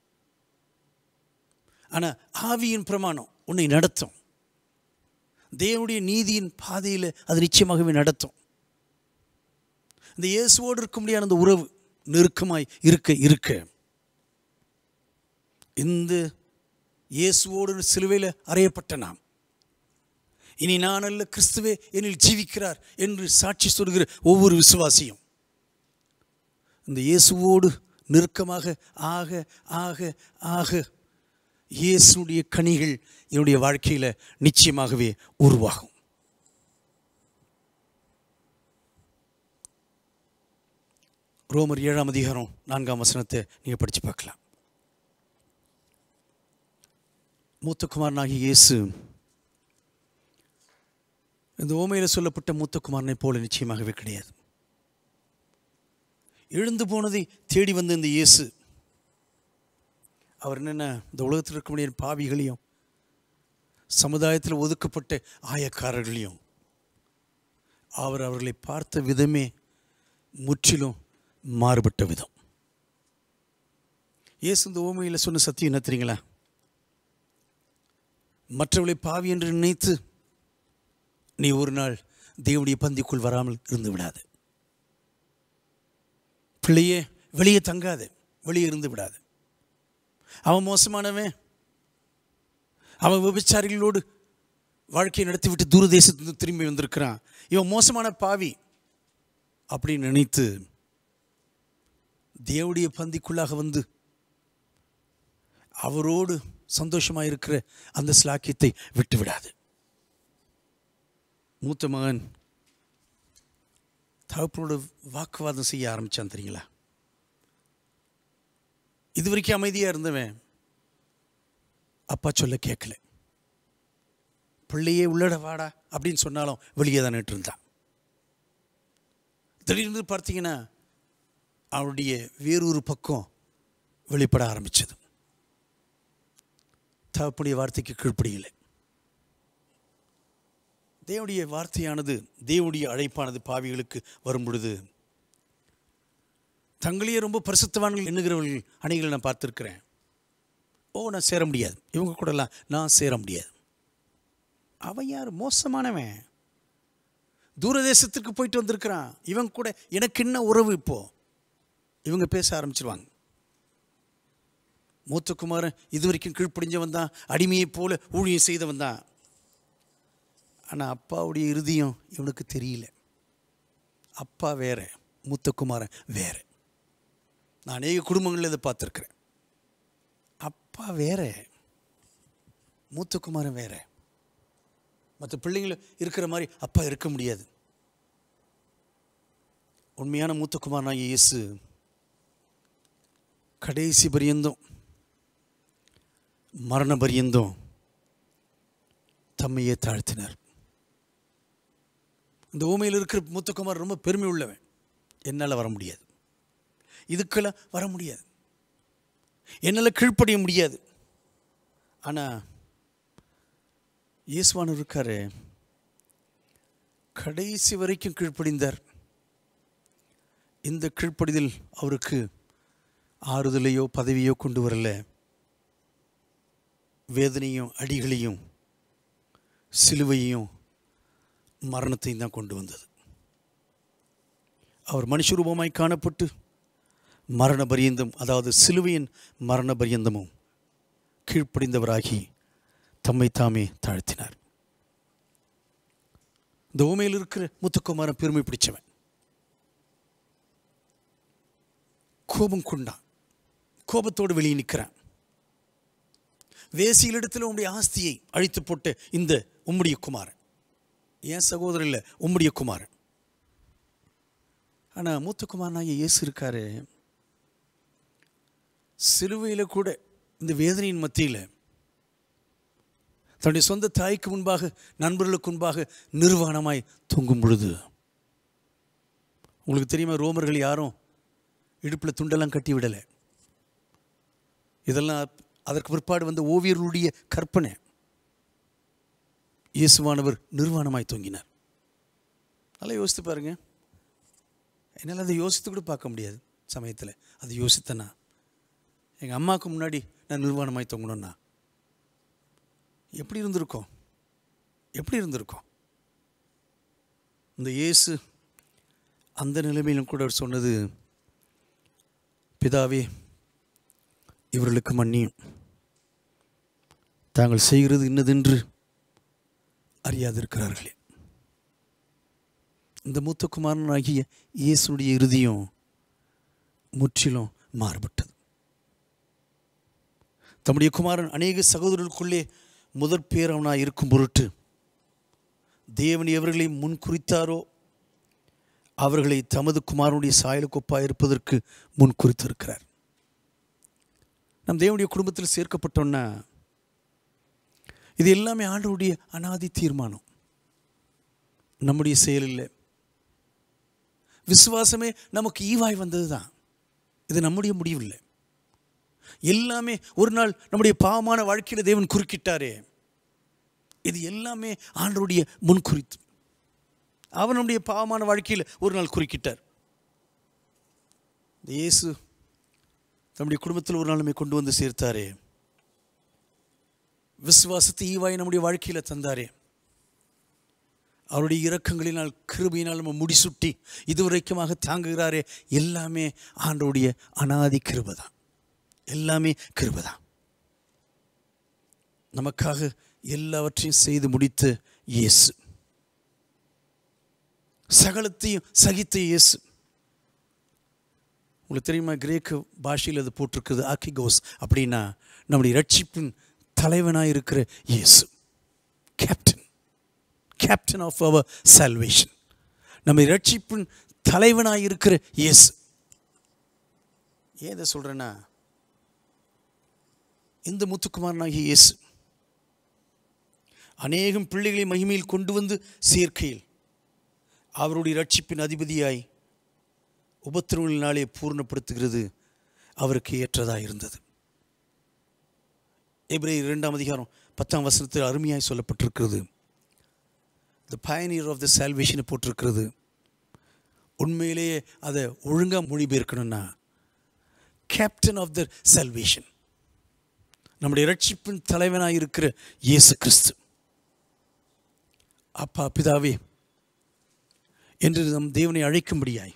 ஆனால் ஆவியின் பிரமாணம் உன்னை நடத்தும் தேவனுடைய நீதியின் பாதையில் அது நிச்சயமாகவே நடத்தும் இந்த இயேசுவோடு இருக்க முடியாத அந்த உறவு நெருக்கமாய் இருக்க இருக்க இந்த இயேசுவோடு சிலுவையில் அறையப்பட்ட நாம் இனி நான் அல்ல கிறிஸ்துவே என்னில் ஜீவிக்கிறார் என்று சாட்சி சொல்கிற ஒவ்வொரு விசுவாசியும் இந்த இயேசுவோடு நெருக்கமாக ஆக ஆக ஆக இயேசுடைய கனிகள் என்னுடைய வாழ்க்கையில் நிச்சயமாகவே உருவாகும் ரோமர் ஏழாம் அதிகாரம் நான்காம் வசனத்தை நீங்கள் படித்து பார்க்கலாம் மூத்த குமாரனாகிய இயேசு இந்த ஓமையில் சொல்லப்பட்ட மூத்த குமாரனை போல நிச்சயமாகவே கிடையாது எழுந்து போனதை தேடி வந்த இந்த இயேசு அவர் என்னென்ன இந்த உலகத்தில் இருக்க முடியாத பாவிகளையும் சமுதாயத்தில் ஒதுக்கப்பட்ட ஆயக்காரர்களையும் அவர் அவர்களை பார்த்த விதமே முற்றிலும் மாறுபட்ட விதம் இயேசு இந்த ஓமையில் சொன்ன சத்தியம் என்ன தெரியுங்களா மற்றவர்களை பாவி என்று நினைத்து நீ ஒரு நாள் தேவனுடைய பந்திக்குள் வராமல் இருந்து விடாது பிள்ளையே வெளியே தங்காது வெளியே இருந்து விடாது அவன் மோசமானவன் அவன் விபச்சாரிகளோடு வாழ்க்கையை நடத்திவிட்டு தூரதேசத்துக்கு திரும்பி வந்திருக்கிறான் இவன் மோசமான பாவி அப்படின்னு நினைத்து தேவடைய பந்திக்குள்ளாக வந்து அவரோடு சந்தோஷமாக இருக்கிற அந்த ஸ்லாக்கியத்தை விட்டு விடாது மூத்த மகன் தகப்பனோட வாக்குவாதம் செய்ய ஆரம்பித்தான் தெரியுங்களா இது வரைக்கும் அமைதியாக இருந்தவன் அப்பா சொல்ல கேட்கல பிள்ளையே உள்ளட வாடா அப்படின்னு சொன்னாலும் வெளியே தான் இருந்தான் திடீர்னு பார்த்தீங்கன்னா அவனுடைய வேறொரு பக்கம் வெளிப்பட ஆரம்பிச்சது தகப்பனுடைய வார்த்தைக்கு கீழ்ப்படியலை தேவனுடைய வார்த்தையானது தேவனுடைய அழைப்பானது பாவிகளுக்கு வரும் பொழுது தங்களையே ரொம்ப பரிசுத்தவான்கள் எண்ணுகிறவர்கள் அணிகளை நான் பார்த்துருக்கிறேன் ஓ நான் சேர முடியாது இவங்க கூடலாம் நான் சேர முடியாது அவன் யார் மோசமானவன் தூரதேசத்திற்கு போயிட்டு வந்திருக்கிறான் இவன் கூட எனக்கு என்ன உறவு இப்போ இவங்க பேச ஆரம்பிச்சிருவாங்க மூத்தகுமாரன் இது வரைக்கும் கீழ்ப்படிஞ்சவன் தான் அடிமையைப் போல ஊழியம் செய்தவன் தான் ஆனால் அப்பாவுடைய இறுதியும் இவனுக்கு தெரியல அப்பா வேற மூத்த குமாரன் வேற நான் அநேக குடும்பங்களில் இதை பார்த்துருக்குறேன் அப்பா வேற மூத்த குமாரன் வேற மற்ற பிள்ளைங்களும் இருக்கிற மாதிரி அப்பா இருக்க முடியாது உண்மையான மூத்த குமாரனாகிய இயேசு கடைசி பரியந்தம் மரண பரியந்தம் தம்மையே தாழ்த்தினார் இந்த ஊமையில் இருக்கிற மூத்தகுமார் ரொம்ப பெருமை உள்ளவன் என்னால் வர முடியாது இதுக்கெல்லாம் வர முடியாது என்னால் கீழ்ப்படிய முடியாது ஆனால் இயேசுவானவர் இருக்காரு கடைசி வரைக்கும் கீழ்ப்படிந்தார் இந்த கீழ்ப்படிதல் அவருக்கு ஆறுதலையோ பதவியோ கொண்டு வரல வேதனையும் அடிகளையும் சிலுவையையும் மரணத்தையும் தான் கொண்டு வந்தது அவர் மனுஷரூபமாய் காணப்பட்டு மரண பரியந்தம் அதாவது சிலுவையின் மரண பரியந்தமும் கீழ்ப்படிந்தவராகி தம்மை தாமே தாழ்த்தினார் இந்த ஊமையில் இருக்கிற முத்துக்குமாரன் பெருமை பிடிச்சவன் கோபம் கொண்டான் கோபத்தோடு வெளியே நிற்கிறான் வேசியிலிடத்தில் உம்முடைய ஆஸ்தியை அழித்து போட்ட இந்த உம்முடைய குமாரன் என் சகோதரர் இல்லை உம்முடைய குமாரன் ஆனால் மூத்த குமாரனாகிய இயேசு இருக்காரு சிலுவையில் கூட இந்த வேதனையின் மத்தியில் தன்னுடைய சொந்த தாய்க்கு முன்பாக நண்பர்களுக்கு முன்பாக நிர்வாணமாய் தூங்கும் பொழுது உங்களுக்கு தெரியுமா ரோமர்கள் யாரும் இடுப்பில் துண்டெல்லாம் கட்டி விடலை இதெல்லாம் அதற்கு பிற்பாடு வந்த ஓவியர்களுடைய கற்பனை இயேசுவானவர் நிர்வாணமாய் தொங்கினார் நல்லா யோசித்து பாருங்க என்னால் அதை யோசித்து கூட பார்க்க முடியாது சமயத்தில் அதை யோசித்தேன்னா எங்கள் அம்மாவுக்கு முன்னாடி நான் நிர்வாணமாய் தொங்கணும்னா எப்படி இருந்திருக்கோம் எப்படி இருந்திருக்கோம் இந்த இயேசு அந்த நிலைமையிலும் கூட அவர் சொன்னது பிதாவே இவர்களுக்கு மன்னியும் தாங்கள் செய்கிறது இன்னதென்று அறியாதிருக்கிறார்களே இந்த மூத்த குமாரனாகிய இயேசுடைய இறுதியும் முற்றிலும் மாறுபட்டது தம்முடைய குமாரன் அநேக சகோதரர்களுக்குள்ளே முதற் பேரவனாய் இருக்கும் பொருட்டு தேவன் எவர்களை முன் குறித்தாரோ அவர்களை தமது குமாரனுடைய சாயலுக்கு ஒப்பாக இருப்பதற்கு முன் குறித்திருக்கிறார் நம் தேவனுடைய குடும்பத்தில் சேர்க்கப்பட்டோன்னா இது எல்லாமே ஆண்டவருடைய அனாதி தீர்மானம் நம்முடைய செயல் இல்லை விசுவாசமே நமக்கு ஈவாய் வந்தது தான் இது நம்முடைய முடிவில்லை எல்லாமே ஒரு நாள் நம்முடைய பாவமான வாழ்க்கையில் தேவன் குறுக்கிட்டாரே இது எல்லாமே ஆண்டவருடைய முன்குறித்து அவர் நம்முடைய பாவமான வாழ்க்கையில் ஒரு நாள் குறுக்கிட்டார் இந்த இயேசு நம்முடைய குடும்பத்தில் ஒரு நாள் நம்மை கொண்டு வந்து சேர்த்தாரே விசுவாசத்தை ஈவாய் நம்முடைய வாழ்க்கையில் தந்தாரே அவருடைய இரக்கங்களினால் கிருபையினால் நம்ம முடிசுட்டி இதுவரைக்குமாக தாங்குகிறாரே எல்லாமே ஆண்டோடைய அனாதி கிருபை தான் எல்லாமே கிருபை தான் நமக்காக எல்லாவற்றையும் செய்து முடித்த இயேசு சகலத்தையும் சகித்த இயேசு உங்களுக்கு தெரியுமா கிரேக்க பாஷையில் அது போட்டிருக்குது ஆக்கிகோஸ் அப்படின்னா நம்முடைய ரட்சிப்பின் தலைவனாக இருக்கிற இயேசு கேப்டன் கேப்டன் ஆஃப் அவர் சால்வேஷன் நம்ம ரட்சிப்பின் தலைவனாக இருக்கிற இயேசு ஏன் இதை சொல்கிறேன்னா இந்த முத்துக்குமாரனாகிய இயேசு அநேகம் பிள்ளைகளை மகிமையில் கொண்டு வந்து சேர்க்கையில் அவருடைய ரட்சிப்பின் அதிபதியாய் உபத்திரவங்களினாலே பூர்ணப்படுத்துகிறது அவருக்கு ஏற்றதாக இருந்தது எபிரே இரண்டாம் அதிகாரம் பத்தாம் வசனத்தில் அருமையாய் சொல்லப்பட்டிருக்கிறது த பயனியர் ஆஃப் த சால்வேஷனை போட்டிருக்கிறது உண்மையிலேயே அதை ஒழுங்காக மொழிபெயர்க்கணும்னா கேப்டன் ஆஃப் த சால்வேஷன் நம்முடைய ரட்சிப்பின் தலைவனாக இருக்கிற இயேசு கிறிஸ்து அப்பா பிதாவே என்று நம் தேவனை அழைக்கும்படியாய்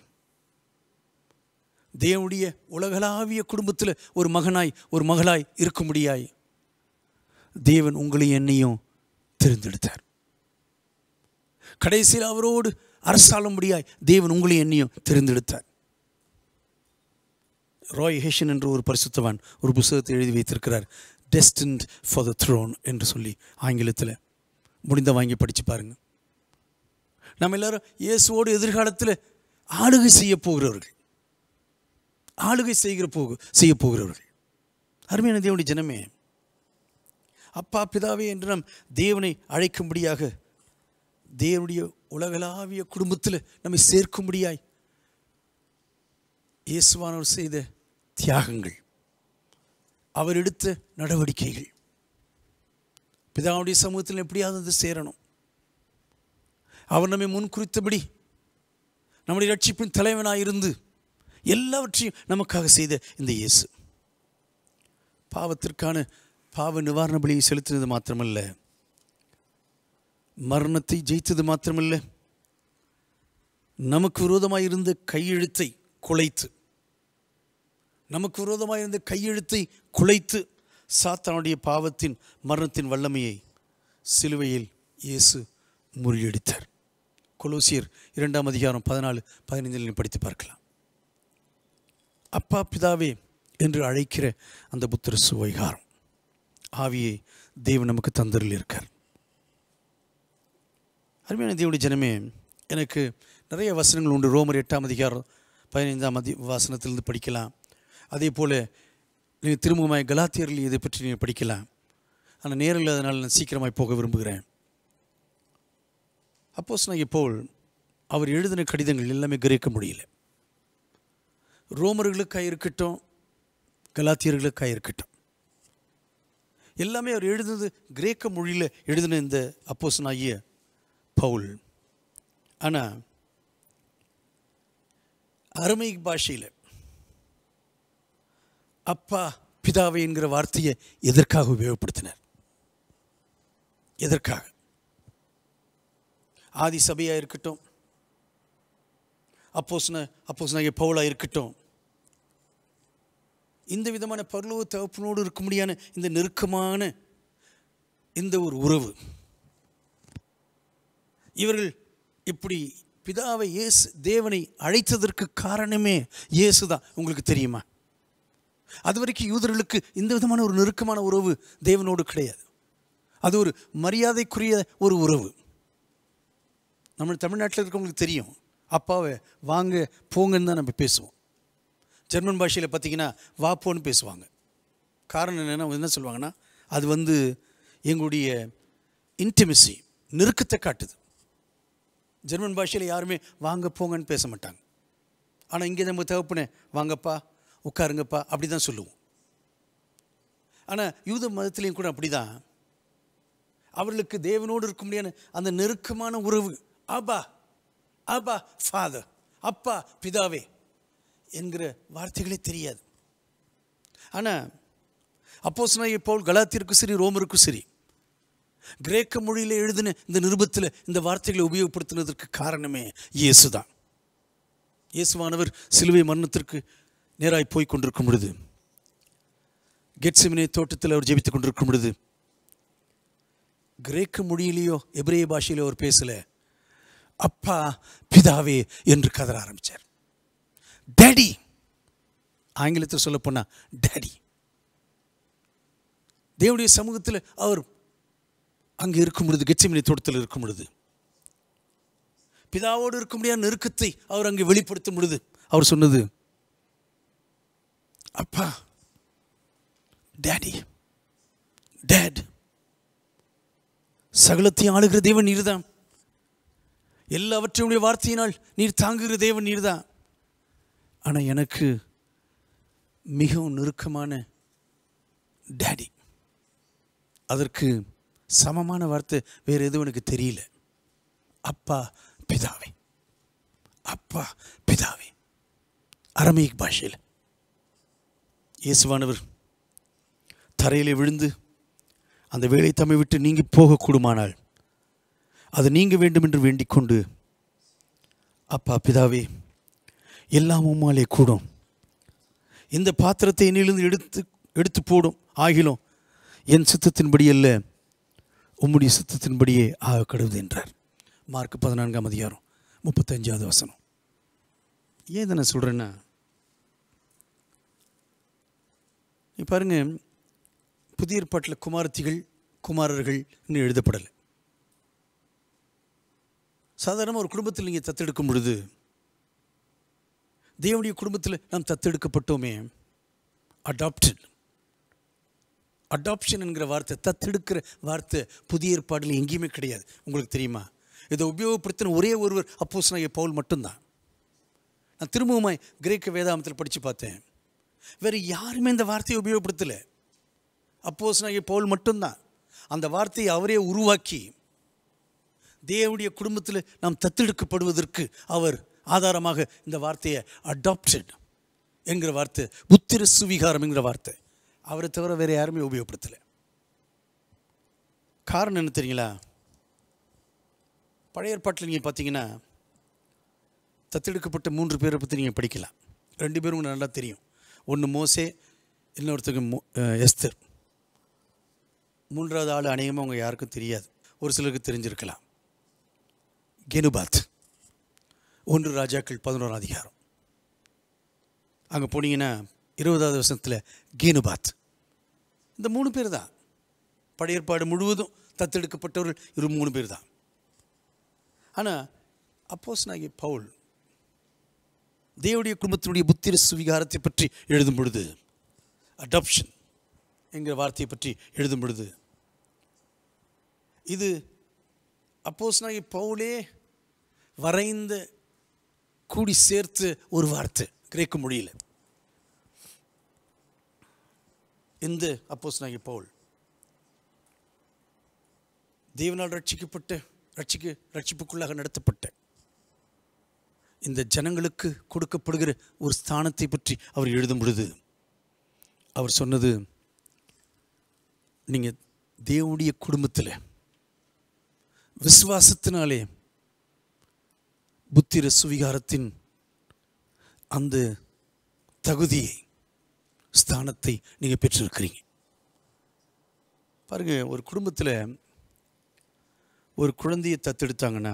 தேவனுடைய உலகளாவிய குடும்பத்தில் ஒரு மகனாய் ஒரு மகளாய் இருக்கும்படியாய் தேவன் உங்களையும் என்னையும் தெரிந்தெடுத்தார் கடைசியில் அவரோடு அரசாளும்படியாய் தேவன் உங்களையும் என்னையும் தெரிந்தெடுத்தார் ராய் ஹேஷன் என்ற ஒரு பரிசுத்தவான் ஒரு புத்தகத்தை எழுதி வைத்திருக்கிறார் டெஸ்டின்ட் ஃபார் த த்ரோன் என்று சொல்லி ஆங்கிலத்தில் முடிந்த வாங்கி படித்து பாருங்க நம்ம எல்லாரும் இயேசுவோடு எதிர்காலத்தில் ஆளுகை செய்ய போகிறவர்கள் ஆளுகை செய்கிற போக செய்ய போகிறவர்கள் அருமையான தேவனுடைய ஜனமே அப்பா பிதாவே என்று நாம் தேவனை அழைக்கும்படியாக தேவனுடைய உலகளாவிய குடும்பத்தில் நம்மை சேர்க்கும்படியாய் இயேசுவானவர் செய்த தியாகங்கள் அவர் எடுத்த நடவடிக்கைகள் பிதாவுடைய சமூகத்தில் எப்படியாவது வந்து சேரணும் அவர் நம்மை முன் குறித்தபடி நம்முடைய ரட்சிப்பின் தலைவனாக இருந்து எல்லாவற்றையும் நமக்காக செய்த இந்த இயேசு பாவத்திற்கான பாவ நிவாரண பலியை செலுத்தினது மாத்திரமல்ல மரணத்தை ஜெயித்தது மாத்திரமல்ல நமக்கு விரோதமாக இருந்த கையெழுத்தை குலைத்து நமக்கு விரோதமாக இருந்த கையெழுத்தை குலைத்து சாத்தானுடைய பாவத்தின் மரணத்தின் வல்லமையை சிலுவையில் இயேசு முறியடித்தார் கொலோசியர் இரண்டாம் அதிகாரம் பதினாலு பதினைந்தில் படித்து பார்க்கலாம் அப்பா பிதாவே என்று அழைக்கிற அந்த புத்திர சுவைகாரம் ஆவியை தேவன் நமக்கு தந்தரில் இருக்கார் அருமையான தேவனுடைய ஜனமே எனக்கு நிறைய வசனங்கள் உண்டு ரோமர் எட்டாம் அதிகாரம் பதினைந்தாம் அதி வசனத்திலிருந்து படிக்கலாம் அதே போல் நீங்கள் திரும்பமாய் கலாத்தியரில் இதை பற்றி நீங்கள் படிக்கலாம் ஆனால் நேரம் இல்லாதனால நான் சீக்கிரமாய் போக விரும்புகிறேன் அப்போஸ் நான் இப்போல் அவர் எழுதின கடிதங்கள் எல்லாமே கிரேக்க முடியல ரோமர்களுக்காக இருக்கட்டும் கலாத்தியர்களுக்காக இருக்கட்டும் எல்லாமே அவர் எழுதுனது கிரேக்க மொழியில் எழுதின இந்த அப்போசனாகிய பவுல் ஆனால் அரமைக் பாஷையில் அப்பா பிதாவை என்கிற வார்த்தையை எதற்காக உபயோகப்படுத்தினார் எதற்காக ஆதி சபையாக இருக்கட்டும் அப்போஸ்ன அப்போஸ்னாகிய பவுலா இருக்கட்டும் இந்த விதமான பரலோக தகப்பனோடு இருக்க முடியான இந்த நெருக்கமான இந்த ஒரு உறவு இவர்கள் இப்படி பிதாவை இயேசு தேவனை அழைத்ததற்கு காரணமே இயேசு தான் உங்களுக்கு தெரியுமா அது வரைக்கும் யூதர்களுக்கு இந்த விதமான ஒரு நெருக்கமான உறவு தேவனோடு கிடையாது அது ஒரு மரியாதைக்குரிய ஒரு உறவு நம்ம தமிழ்நாட்டில் இருக்கவங்களுக்கு தெரியும் அப்பாவை வாங்க போங்கன்னு தான் நம்ம பேசுவோம் ஜெர்மன் பாஷையில் பார்த்தீங்கன்னா வா போன்னு பேசுவாங்க காரணம் என்னென்னா என்ன சொல்லுவாங்கன்னா அது வந்து எங்களுடைய இன்டிமெசி நெருக்கத்தை காட்டுது ஜெர்மன் பாஷையில் யாருமே வாங்க போங்கன்னு பேச மாட்டாங்க ஆனால் இங்கே நம்ம தகப்புனே வாங்கப்பா உட்காருங்கப்பா அப்படி தான் சொல்லுவோம் ஆனால் யூத மதத்திலையும் கூட அப்படி தான் அவர்களுக்கு தேவனோடு இருக்க முடியாத அந்த நெருக்கமான உறவு ஆபா ஆபா ஃபாதர் அப்பா பிதாவே என்கிற வார்த்தைகளே தெரியாது ஆனால் அப்போஸ் போல் கலாத்திற்கும் சரி ரோமருக்கும் சரி கிரேக்க மொழியில் எழுதின இந்த நிருபத்தில் இந்த வார்த்தைகளை உபயோகப்படுத்தினதற்கு காரணமே இயேசு தான் இயேசுவானவர் சிலுவை மரணத்திற்கு நேராய் போய் கொண்டிருக்கும் பொழுது கெட்சிமினே தோட்டத்தில் அவர் ஜெபித்துக் கொண்டிருக்கும் பொழுது கிரேக்க மொழியிலேயோ எபிரேய பாஷையிலோ அவர் பேசல அப்பா பிதாவே என்று கதற ஆரம்பித்தார் டேடி ஆங்கிலத்தில் சொல்ல போனா டேடி தேவனுடைய சமூகத்தில் அவர் அங்கே இருக்கும் பொழுது கெச்சமினி தோட்டத்தில் இருக்கும் பொழுது பிதாவோடு இருக்க முடியாத நெருக்கத்தை அவர் அங்கே வெளிப்படுத்தும் பொழுது அவர் சொன்னது அப்பா டேடி டேட் சகலத்தையும் ஆளுகிற தேவன் நீர்தான் எல்லாவற்றையும் வார்த்தையினால் நீர் தாங்குகிற தேவன் நீர்தான் ஆனால் எனக்கு மிகவும் நெருக்கமான டேடி அதற்கு சமமான வார்த்தை வேறு எதுவும் எனக்கு தெரியல அப்பா பிதாவே அப்பா பிதாவே அரமேக் பாஷையில் இயேசுவானவர் தரையிலே விழுந்து அந்த வேலை தம்மை விட்டு நீங்கி போகக்கூடுமானால் அது நீங்க வேண்டும் என்று வேண்டிக் கொண்டு அப்பா பிதாவே எல்லாம் உம்மாலே கூடும் இந்த பாத்திரத்தை என்னிலிருந்து எடுத்து எடுத்து போடும் ஆகிலும் என் சித்தத்தின்படி அல்ல உம்முடைய சித்தத்தின்படியே ஆக கடுவது என்றார் மார்க் பதினான்காம் அதிகாரம் முப்பத்தஞ்சாவது வசனம் ஏன் இதை நான் சொல்கிறேன்னா நீ பாருங்க புதிய ஏற்பாட்டில் குமாரத்திகள் குமாரர்கள் இன்னும் எழுதப்படலை சாதாரணமாக ஒரு குடும்பத்தில் நீங்கள் தத்தெடுக்கும் பொழுது தேவனுடைய குடும்பத்தில் நாம் தத்தெடுக்கப்பட்டோமே அடாப்டட் அடாப்ஷன் என்கிற வார்த்தை தத்தெடுக்கிற வார்த்தை புதிய ஏற்பாடில் எங்கேயுமே கிடையாது உங்களுக்கு தெரியுமா இதை உபயோகப்படுத்தின ஒரே ஒருவர் அப்போஸ் நான் பவுல் மட்டும்தான் நான் திரும்பவுமாய் கிரேக்க வேதாமத்தில் படித்து பார்த்தேன் வேறு யாருமே இந்த வார்த்தையை உபயோகப்படுத்தலை அப்போஸ் நான் பவுல் மட்டும்தான் அந்த வார்த்தையை அவரே உருவாக்கி தேவனுடைய குடும்பத்தில் நாம் தத்தெடுக்கப்படுவதற்கு அவர் ஆதாரமாக இந்த வார்த்தையை அடாப்டட் என்கிற வார்த்தை புத்திர சுவிகாரம் என்கிற வார்த்தை அவரை தவிர வேறு யாருமே உபயோகப்படுத்தலை காரணம் என்ன தெரியுங்களா பழைய ஏற்பாட்டில் நீங்கள் பார்த்தீங்கன்னா தத்தெடுக்கப்பட்ட மூன்று பேரை பற்றி நீங்கள் படிக்கலாம் ரெண்டு பேரும் உங்களுக்கு நல்லா தெரியும் ஒன்று மோசே இன்னொருத்தருக்கு மோ அஹ் எஸ்தர் மூன்றாவது ஆள் அநேகமாக அவங்க யாருக்கும் தெரியாது ஒரு சிலருக்கு தெரிஞ்சிருக்கலாம் கெனுபாத் ஒன்று ராஜாக்கள் பதினோராம் அதிகாரம் அங்கே போனீங்கன்னா இருபதாவது வருஷத்தில் கேனுபாத் இந்த மூணு பேர் தான் படையற்பாடு முழுவதும் தத்தெடுக்கப்பட்டவர்கள் இரு மூணு பேர் தான் ஆனால் அப்போஸ் நாகி பவுல் தேவடைய குடும்பத்தினுடைய புத்திர சுவிகாரத்தை பற்றி எழுதும் பொழுது அடாப்ஷன் என்கிற வார்த்தையை பற்றி எழுதும் பொழுது இது அப்போஸ் நாகி பவுலே வரைந்த கூடி சேர்த்து ஒரு வார்த்தை கிரேக்க மொழியில் இந்த அப்போஸ் நாகி பவுல் தேவனால் ரட்சிக்கப்பட்ட ரட்சிக்க ரட்சிப்புக்குள்ளாக நடத்தப்பட்ட இந்த ஜனங்களுக்கு கொடுக்கப்படுகிற ஒரு ஸ்தானத்தை பற்றி அவர் எழுதும் பொழுது அவர் சொன்னது நீங்கள் தேவனுடைய குடும்பத்தில் விசுவாசத்தினாலே புத்திர சுவிகாரத்தின் அந்த தகுதியை ஸ்தானத்தை நீங்கள் பெற்றிருக்கிறீங்க பாருங்க ஒரு குடும்பத்தில் ஒரு குழந்தையை தத்தெடுத்தாங்கன்னா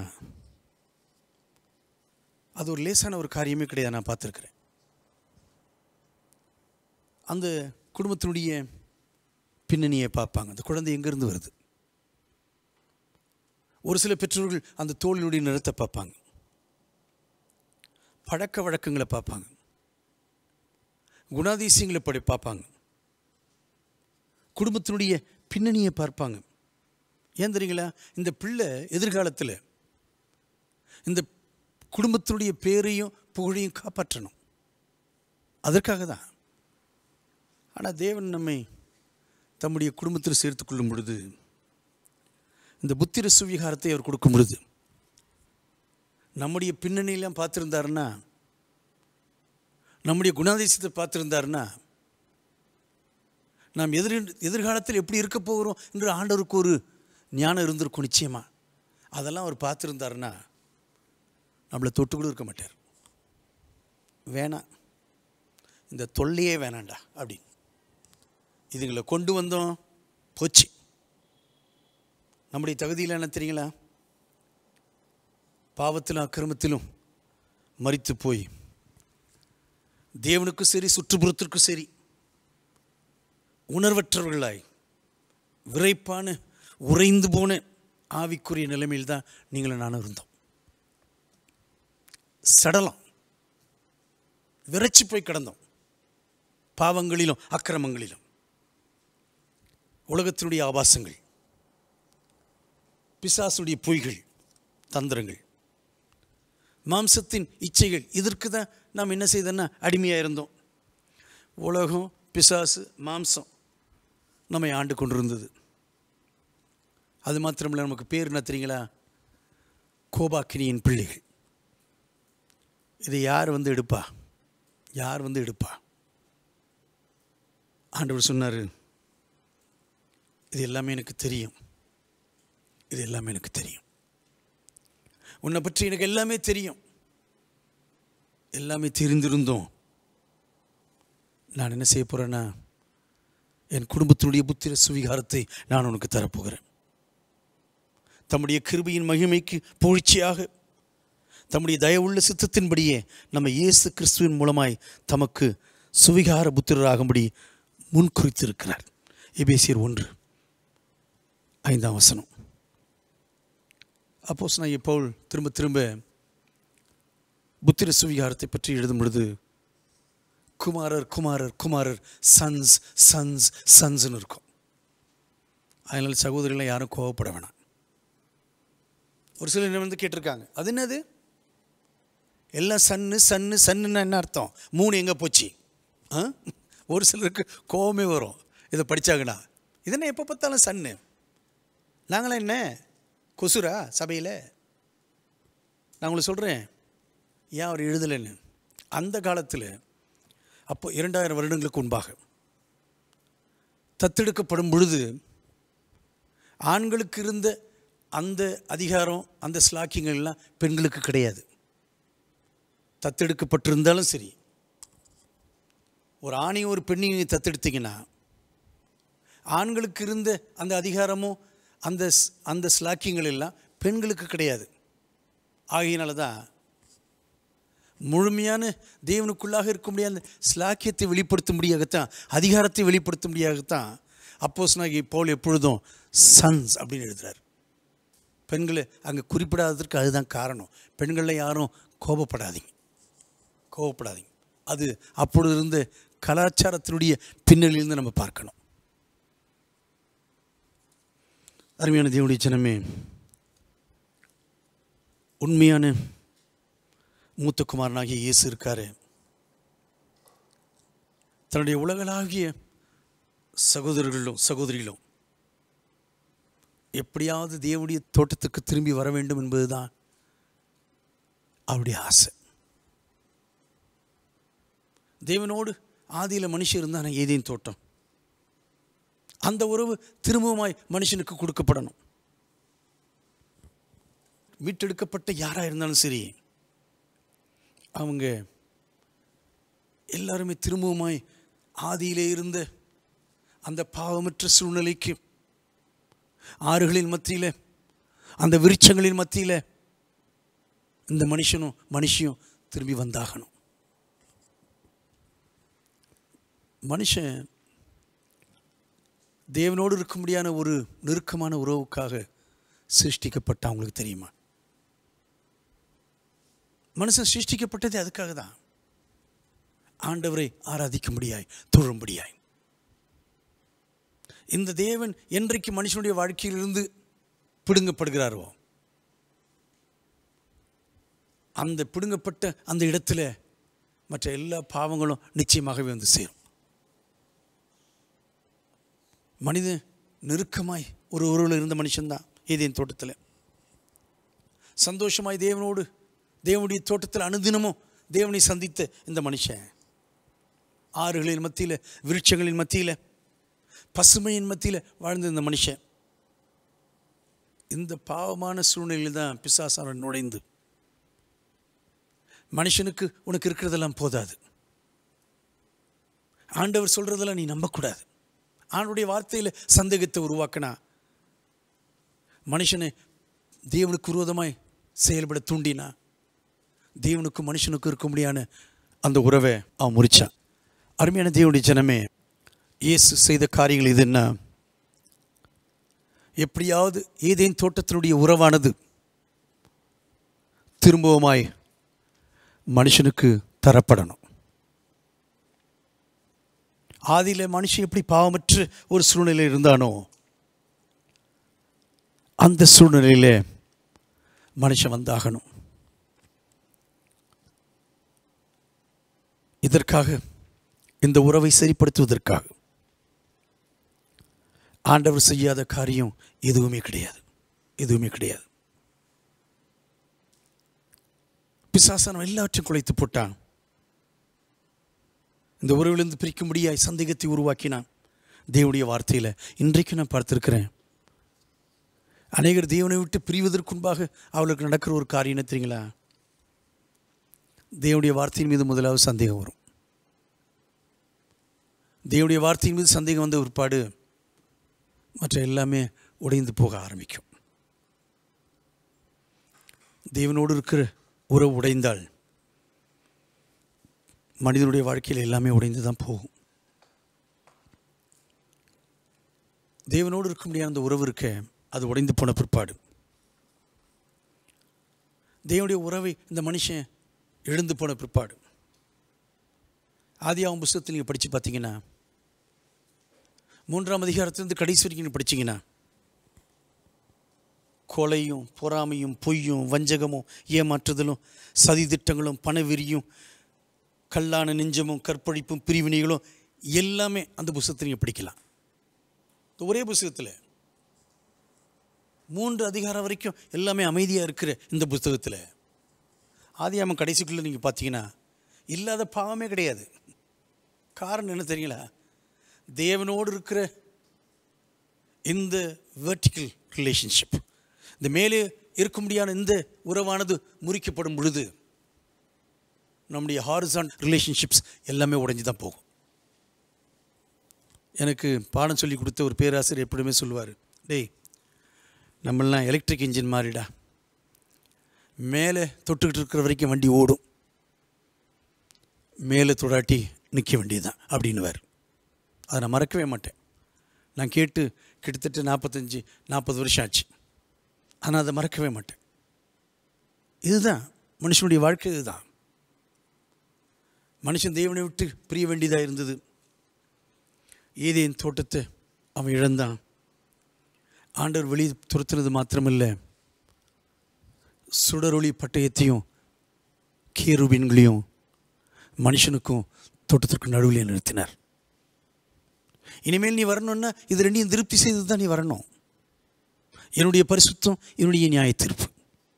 அது ஒரு லேசான ஒரு காரியமே கிடையாது நான் பார்த்துருக்குறேன் அந்த குடும்பத்தினுடைய பின்னணியை பார்ப்பாங்க அந்த குழந்தை எங்கேருந்து வருது ஒரு சில பெற்றோர்கள் அந்த தோளினுடைய நிறத்தை பார்ப்பாங்க பழக்க வழக்கங்களை பார்ப்பாங்க குணாதிசயங்களை படி பார்ப்பாங்க குடும்பத்தினுடைய பின்னணியை பார்ப்பாங்க ஏன் தெரியுங்களா இந்த பிள்ளை எதிர்காலத்தில் இந்த குடும்பத்தினுடைய பேரையும் புகழையும் காப்பாற்றணும் அதற்காக தான் ஆனால் தேவன் நம்மை தம்முடைய குடும்பத்தில் சேர்த்துக் கொள்ளும் பொழுது இந்த புத்திர சுவிகாரத்தை அவர் கொடுக்கும் பொழுது நம்முடைய பின்னணியெல்லாம் பார்த்துருந்தாருன்னா நம்முடைய குணாதிசயத்தை பார்த்துருந்தாருன்னா நாம் எதிர் எதிர்காலத்தில் எப்படி இருக்க போகிறோம் என்று ஆண்டவருக்கு ஒரு ஞானம் இருந்திருக்கும் நிச்சயமா அதெல்லாம் அவர் பார்த்துருந்தாருன்னா நம்மளை தொட்டு கூட இருக்க மாட்டார் வேணாம் இந்த தொல்லையே வேணாண்டா அப்படின்னு இதுங்களை கொண்டு வந்தோம் போச்சு நம்முடைய தகுதியில் என்ன தெரியுங்களா பாவத்திலும் அக்கிரமத்திலும் மறித்து போய் தேவனுக்கும் சரி சுற்றுப்புறத்திற்கும் சரி உணர்வற்றவர்களாய் விரைப்பான உறைந்து போன ஆவிக்குரிய நிலைமையில் தான் நீங்களும் நானும் இருந்தோம் சடலம் விரைச்சி போய் கிடந்தோம் பாவங்களிலும் அக்கிரமங்களிலும் உலகத்தினுடைய ஆபாசங்கள் பிசாசுடைய பொய்கள் தந்திரங்கள் மாம்சத்தின் இச்சைகள் இதற்கு தான் நாம் என்ன செய்தோன்னா அடிமையாக இருந்தோம் உலகம் பிசாசு மாம்சம் நம்மை ஆண்டு கொண்டிருந்தது அது மாத்திரமில்ல நமக்கு பேர் என்ன தெரியுங்களா கோபாக்கினியின் பிள்ளைகள் இதை யார் வந்து எடுப்பா யார் வந்து எடுப்பா ஆண்டவர் சொன்னார் இது எல்லாமே எனக்கு தெரியும் இது எல்லாமே எனக்கு தெரியும் உன்னை பற்றி எனக்கு எல்லாமே தெரியும் எல்லாமே தெரிந்திருந்தோம் நான் என்ன செய்ய போகிறேன்னா என் குடும்பத்தினுடைய புத்திர சுவிகாரத்தை நான் உனக்கு தரப்போகிறேன் தம்முடைய கிருபையின் மகிமைக்கு புகழ்ச்சியாக தம்முடைய தயவுள்ள சித்தத்தின்படியே நம்ம இயேசு கிறிஸ்துவின் மூலமாய் தமக்கு சுவிகார புத்திரராகும்படி முன்குறித்திருக்கிறார் எபேசியர் ஒன்று ஐந்தாம் வசனம் அப்போஸ் நான் பவுல் திரும்ப திரும்ப புத்திர சுவிகாரத்தை பற்றி எழுதும் பொழுது குமாரர் குமாரர் குமாரர் சன்ஸ் சன்ஸ் சன்ஸ்னு இருக்கும் அதனால் சகோதரிகளை யாரும் கோவப்பட வேணாம் ஒரு சிலர் என்ன வந்து கேட்டிருக்காங்க அது என்னது எல்லாம் சன்னு சன்னு சன்னுன்னா என்ன அர்த்தம் மூணு எங்கே போச்சு ஆ ஒரு சிலருக்கு கோவமே வரும் இதை படித்தாங்கண்ணா இதென்ன எப்போ பார்த்தாலும் சன்னு நாங்களாம் என்ன கொசுரா சபையில் நான் உங்களுக்கு சொல்கிறேன் ஏன் அவர் எழுதலைன்னு அந்த காலத்தில் அப்போ இரண்டாயிரம் வருடங்களுக்கு முன்பாக தத்தெடுக்கப்படும் பொழுது ஆண்களுக்கு இருந்த அந்த அதிகாரம் அந்த ஸ்லாக்கியங்கள்லாம் பெண்களுக்கு கிடையாது தத்தெடுக்கப்பட்டிருந்தாலும் சரி ஒரு ஆணையும் ஒரு பெண்ணையும் தத்தெடுத்தீங்கன்னா ஆண்களுக்கு இருந்த அந்த அதிகாரமும் அந்த ஸ்- அந்த ஸ்லாக்கியங்கள் எல்லாம் பெண்களுக்கு கிடையாது ஆகையினால தான் முழுமையான தேவனுக்குள்ளாக இருக்க முடியாத அந்த ஸ்லாக்கியத்தை வெளிப்படுத்தும்படியாகத்தான் அதிகாரத்தை வெளிப்படுத்தும்படியாகத்தான் அப்போஸ் நாகி பவுல் எப்பொழுதும் சன்ஸ் அப்படின்னு எழுதுறார் பெண்களை அங்கே குறிப்பிடாததற்கு அதுதான் காரணம் பெண்களில் யாரும் கோபப்படாதீங்க கோபப்படாதீங்க அது அப்பொழுது இருந்த கலாச்சாரத்தினுடைய பின்னணியிலிருந்து நம்ம பார்க்கணும் அருமையான தேவனுடைய ஜனமே உண்மையான மூத்த குமாரனாகிய இயேசு இருக்காரு தன்னுடைய உலகளாகிய சகோதரர்களும் சகோதரிகளும் எப்படியாவது தேவனுடைய தோட்டத்துக்கு திரும்பி வர வேண்டும் என்பதுதான் அவருடைய ஆசை தேவனோடு ஆதியில் மனுஷன் இருந்தான ஏதேன் தோட்டம் அந்த உறவு திரும்பவுமாய் மனுஷனுக்கு கொடுக்கப்படணும் மீட்டெடுக்கப்பட்ட யாராக இருந்தாலும் சரி அவங்க எல்லாருமே திரும்பவுமாய் ஆதியிலே இருந்த அந்த பாவமற்ற சூழ்நிலைக்கு ஆறுகளின் மத்தியில் அந்த விருட்சங்களின் மத்தியில் இந்த மனுஷனும் மனுஷியும் திரும்பி வந்தாகணும் மனுஷன் தேவனோடு இருக்கும்படியான ஒரு நெருக்கமான உறவுக்காக சிருஷ்டிக்கப்பட்ட அவங்களுக்கு தெரியுமா மனுஷன் சிருஷ்டிக்கப்பட்டதே அதுக்காக தான் ஆண்டவரை ஆராதிக்கும்படியாய் தொழும்படியாய் இந்த தேவன் என்றைக்கு மனுஷனுடைய வாழ்க்கையிலிருந்து பிடுங்கப்படுகிறாரோ அந்த பிடுங்கப்பட்ட அந்த இடத்துல மற்ற எல்லா பாவங்களும் நிச்சயமாகவே வந்து சேரும் மனிதன் நெருக்கமாய் ஒரு உறவில் இருந்த மனுஷன்தான் ஏதேன் தோட்டத்தில் சந்தோஷமாய் தேவனோடு தேவனுடைய தோட்டத்தில் அனுதினமும் தேவனை சந்தித்த இந்த மனுஷன் ஆறுகளின் மத்தியில் விருட்சங்களின் மத்தியில் பசுமையின் மத்தியில் வாழ்ந்த இந்த மனுஷன் இந்த பாவமான சூழ்நிலையில் தான் பிசாசாரன் நுழைந்து மனுஷனுக்கு உனக்கு இருக்கிறதெல்லாம் போதாது ஆண்டவர் சொல்றதெல்லாம் நீ நம்பக்கூடாது ஆண்டுடைய வார்த்தையில் சந்தேகத்தை உருவாக்கினா மனுஷனை தேவனுக்கு விரோதமாய் செயல்பட தூண்டினா தேவனுக்கும் மனுஷனுக்கும் இருக்க முடியான அந்த உறவை அவன் முறிச்சான் அருமையான தேவனுடைய ஜனமே இயேசு செய்த காரியங்கள் இது என்ன எப்படியாவது ஏதேன் தோட்டத்தினுடைய உறவானது திரும்பவுமாய் மனுஷனுக்கு தரப்படணும் ஆதியில் மனுஷன் எப்படி பாவமற்ற ஒரு சூழ்நிலை இருந்தானோ அந்த சூழ்நிலையில் மனுஷன் வந்தாகணும் இதற்காக இந்த உறவை சரிப்படுத்துவதற்காக ஆண்டவர் செய்யாத காரியம் எதுவுமே கிடையாது எதுவுமே கிடையாது பிசாசானம் எல்லாவற்றையும் குலைத்து போட்டான் இந்த உறவிலிருந்து பிரிக்கும்படியாய் சந்தேகத்தை உருவாக்கினான் தேவனுடைய வார்த்தையில் இன்றைக்கு நான் பார்த்துருக்கிறேன் அநேகர் தேவனை விட்டு பிரிவதற்கு முன்பாக அவளுக்கு நடக்கிற ஒரு காரியம் என்ன தெரியுங்களா தேவனுடைய வார்த்தையின் மீது முதலாவது சந்தேகம் வரும் தேவனுடைய வார்த்தையின் மீது சந்தேகம் வந்த பிற்பாடு மற்ற எல்லாமே உடைந்து போக ஆரம்பிக்கும் தேவனோடு இருக்கிற உறவு உடைந்தால் மனிதனுடைய வாழ்க்கையில் எல்லாமே உடைந்து தான் போகும் தேவனோடு இருக்க முடியாத அந்த உறவு இருக்க அது உடைந்து போன பிற்பாடு தேவனுடைய உறவை இந்த மனுஷன் எழுந்து போன பிற்பாடு ஆதியாவும் புஸ்தகத்தில் நீங்கள் படித்து பார்த்தீங்கன்னா மூன்றாம் அதிகாரத்திலிருந்து கடைசி வரைக்கும் நீங்கள் படிச்சீங்கன்னா கொலையும் பொறாமையும் பொய்யும் வஞ்சகமும் ஏமாற்றுதலும் சதி திட்டங்களும் பணவெறியும் கல்லான நெஞ்சமும் கற்பழிப்பும் பிரிவினைகளும் எல்லாமே அந்த புஸ்தகத்தை நீங்கள் படிக்கலாம் இந்த ஒரே புஸ்தகத்தில் மூன்று அதிகாரம் வரைக்கும் எல்லாமே அமைதியாக இருக்கிற இந்த புஸ்தகத்தில் ஆதியாம கடைசிக்குள்ளே நீங்கள் பார்த்தீங்கன்னா இல்லாத பாவமே கிடையாது காரணம் என்ன தெரியுங்களா தேவனோடு இருக்கிற இந்த வெர்டிக்கல் ரிலேஷன்ஷிப் இந்த மேலே இருக்க முடியாத இந்த உறவானது முறிக்கப்படும் பொழுது நம்முடைய ஹாரிசான் ரிலேஷன்ஷிப்ஸ் எல்லாமே உடைஞ்சு தான் போகும் எனக்கு பாடம் சொல்லி கொடுத்த ஒரு பேராசிரியர் எப்படியுமே சொல்லுவார் டேய் நம்மளாம் எலக்ட்ரிக் இன்ஜின் மாதிரிடா மேலே தொட்டுக்கிட்டு இருக்கிற வரைக்கும் வண்டி ஓடும் மேலே தொடாட்டி நிற்க வேண்டியதுதான் அப்படின்னுவார் அதை நான் மறக்கவே மாட்டேன் நான் கேட்டு கிட்டத்தட்ட நாற்பத்தஞ்சு நாற்பது வருஷம் ஆச்சு ஆனால் அதை மறக்கவே மாட்டேன் இதுதான் மனுஷனுடைய வாழ்க்கை இதுதான் மனுஷன் தேவனை விட்டு பிரிய வேண்டியதாக இருந்தது ஏதேன் தோட்டத்தை அவன் இழந்தான் ஆண்டவர் வெளியே துரத்துனது மாத்திரமில்லை சுடரொளி பட்டயத்தையும் கேருபீன்களையும் மனுஷனுக்கும் தோட்டத்திற்கு நடுவில் நிறுத்தினார் இனிமேல் நீ வரணும்னா இது ரெண்டையும் திருப்தி செய்து தான் நீ வரணும் என்னுடைய பரிசுத்தம் என்னுடைய நியாய தீர்ப்பு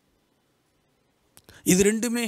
இது ரெண்டுமே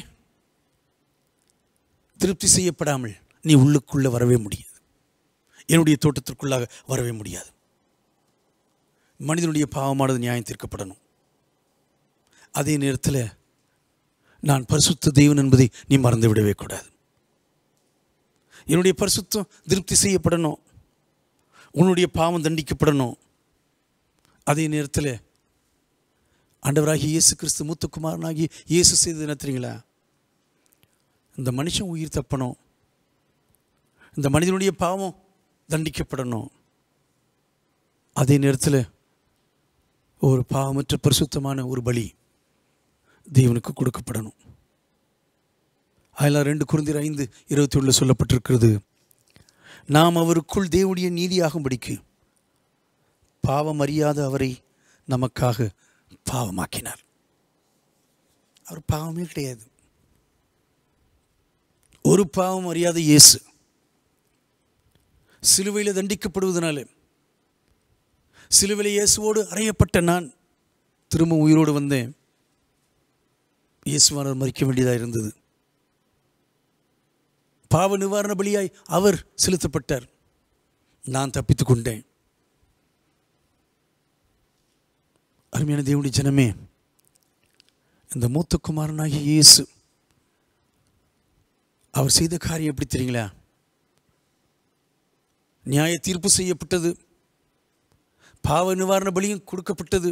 திருப்தி செய்யப்படாமல் நீ உள்ளுக்குள்ளே வரவே முடியாது என்னுடைய தோட்டத்திற்குள்ளாக வரவே முடியாது மனிதனுடைய பாவமானது நியாயம் தீர்க்கப்படணும் அதே நேரத்தில் நான் பரிசுத்த தெய்வன் என்பதை நீ மறந்து விடவே கூடாது என்னுடைய பரிசுத்தம் திருப்தி செய்யப்படணும் உன்னுடைய பாவம் தண்டிக்கப்படணும் அதே நேரத்தில் ஆண்டவராகி இயேசு கிறிஸ்து மூத்த குமாரனாகி இயேசு செய்தது என்ன தெரியுங்களா இந்த மனுஷன் உயிர் தப்பணும் இந்த மனிதனுடைய பாவம் தண்டிக்கப்படணும் அதே நேரத்தில் ஒரு பாவமற்ற பரிசுத்தமான ஒரு பலி தேவனுக்கு கொடுக்கப்படணும் அதில் ரெண்டு குருந்திர ஐந்து இருபத்தி ஒன்றில் சொல்லப்பட்டிருக்கிறது நாம் அவருக்குள் தேவனுடைய நீதியாகும்படிக்கு பாவம் அறியாத அவரை நமக்காக பாவமாக்கினார் அவர் பாவமே கிடையாது ஒரு பாவம் அறியாத இயேசு சிலுவையில் தண்டிக்கப்படுவதனால சிலுவையில் இயேசுவோடு அறையப்பட்ட நான் திரும்ப உயிரோடு வந்தேன் இயேசுவானர் மறிக்க வேண்டியதாக இருந்தது பாவ நிவாரண பலியாய் அவர் செலுத்தப்பட்டார் நான் தப்பித்துக் கொண்டேன் அருமையான தேவனுடைய ஜனமே இந்த மூத்த குமாரனாகிய இயேசு அவர் செய்த காரியம் எப்படி தெரியுங்களா நியாய தீர்ப்பு செய்யப்பட்டது பாவ நிவாரண பலியும் கொடுக்கப்பட்டது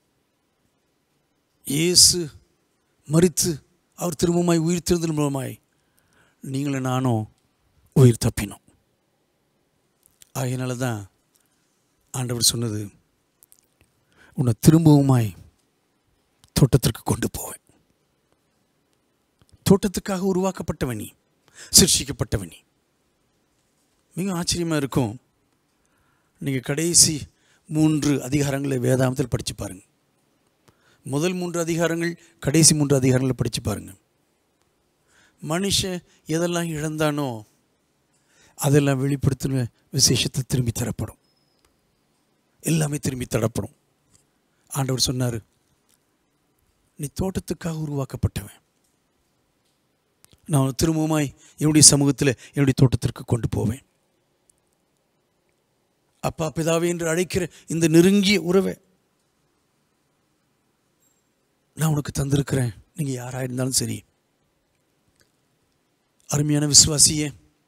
இயேசு மறித்து அவர் திரும்பமாய் உயிர் திருந்தல் மூலமாய் நீங்களும் நானும் உயிர் தப்பினோம் ஆகையினால தான் ஆண்டவர் சொன்னது உன்னை திரும்பவுமாய் தோட்டத்திற்கு கொண்டு போவேன் தோட்டத்துக்காக உருவாக்கப்பட்டவன் நீ சிருஷிக்கப்பட்டவன் நீ மிக ஆச்சரியமாக இருக்கும் நீங்கள் கடைசி மூன்று அதிகாரங்களை வேதாந்தத்தில் படித்து பாருங்கள் முதல் மூன்று அதிகாரங்கள் கடைசி மூன்று அதிகாரங்களை படித்து பாருங்கள் மனுஷன் எதெல்லாம் இழந்தானோ அதெல்லாம் வெளிப்படுத்தின விசேஷத்தை திரும்பி தரப்படும் எல்லாமே திரும்பி தரப்படும் ஆண்டவர் சொன்னார் நீ தோட்டத்துக்காக உருவாக்கப்பட்டவன் நான் திரும்பவுமாய் என்னுடைய சமூகத்தில் என்னுடைய தோட்டத்திற்கு கொண்டு போவேன் அப்பா பிதாவே என்று அழைக்கிற இந்த நெருங்கிய உறவை நான் உனக்கு தந்திருக்கிறேன் நீங்கள் யாராக இருந்தாலும் சரி அருமையான விசுவாசியே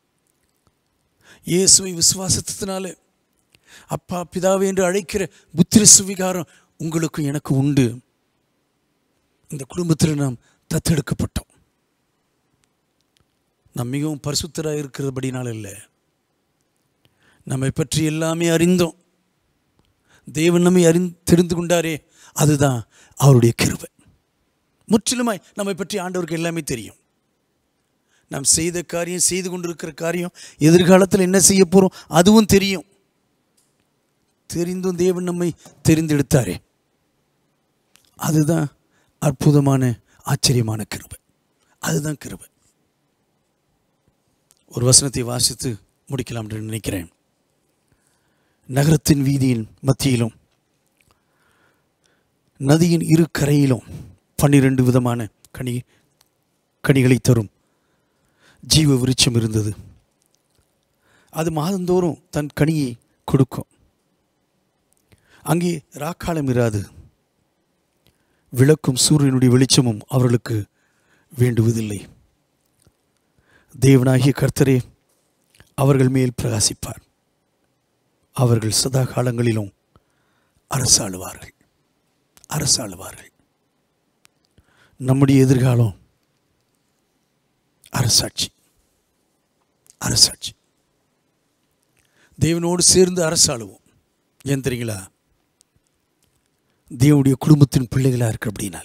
இயேசுவை விசுவாசத்தினால அப்பா பிதாவே என்று அழைக்கிற புத்திர சுவிகாரம் உங்களுக்கும் எனக்கு உண்டு இந்த குடும்பத்தில் நாம் தத்தெடுக்கப்பட்டோம் நாம் மிகவும் பரிசுத்தராக இருக்கிறபடினால் இல்லை நம்மை பற்றி எல்லாமே அறிந்தோம் தேவன் நம்மை அறிந் தெரிந்து கொண்டாரே அதுதான் அவருடைய கிருபை முற்றிலுமாய் நம்மை பற்றி ஆண்டவருக்கு எல்லாமே தெரியும் நாம் செய்த காரியம் செய்து கொண்டிருக்கிற காரியம் எதிர்காலத்தில் என்ன செய்ய போகிறோம் அதுவும் தெரியும் தெரிந்தும் தேவன் நம்மை தெரிந்தெடுத்தாரே அதுதான் அற்புதமான ஆச்சரியமான கிருபை அதுதான் கிருபை ஒரு வசனத்தை வாசித்து முடிக்கலாம் என்று நினைக்கிறேன் நகரத்தின் வீதியின் மத்தியிலும் நதியின் இரு கரையிலும் பன்னிரண்டு விதமான கனி கனிகளை தரும் ஜீவ விருட்சம் இருந்தது அது மாதந்தோறும் தன் கனியை கொடுக்கும் அங்கே ராக்காலம் இராது விளக்கும் சூரியனுடைய வெளிச்சமும் அவர்களுக்கு வேண்டுவதில்லை தேவனாகிய கர்த்தரே அவர்கள் மேல் பிரகாசிப்பார் அவர்கள் சதா காலங்களிலும் அரசாளுவார்கள் அரசாளுவார்கள் நம்முடைய எதிர்காலம் அரசாட்சி அரசாட்சி தேவனோடு சேர்ந்து அரசாளுவோம் ஏன் தெரியுங்களா தேவனுடைய குடும்பத்தின் பிள்ளைகளாக இருக்கு அப்படின்னால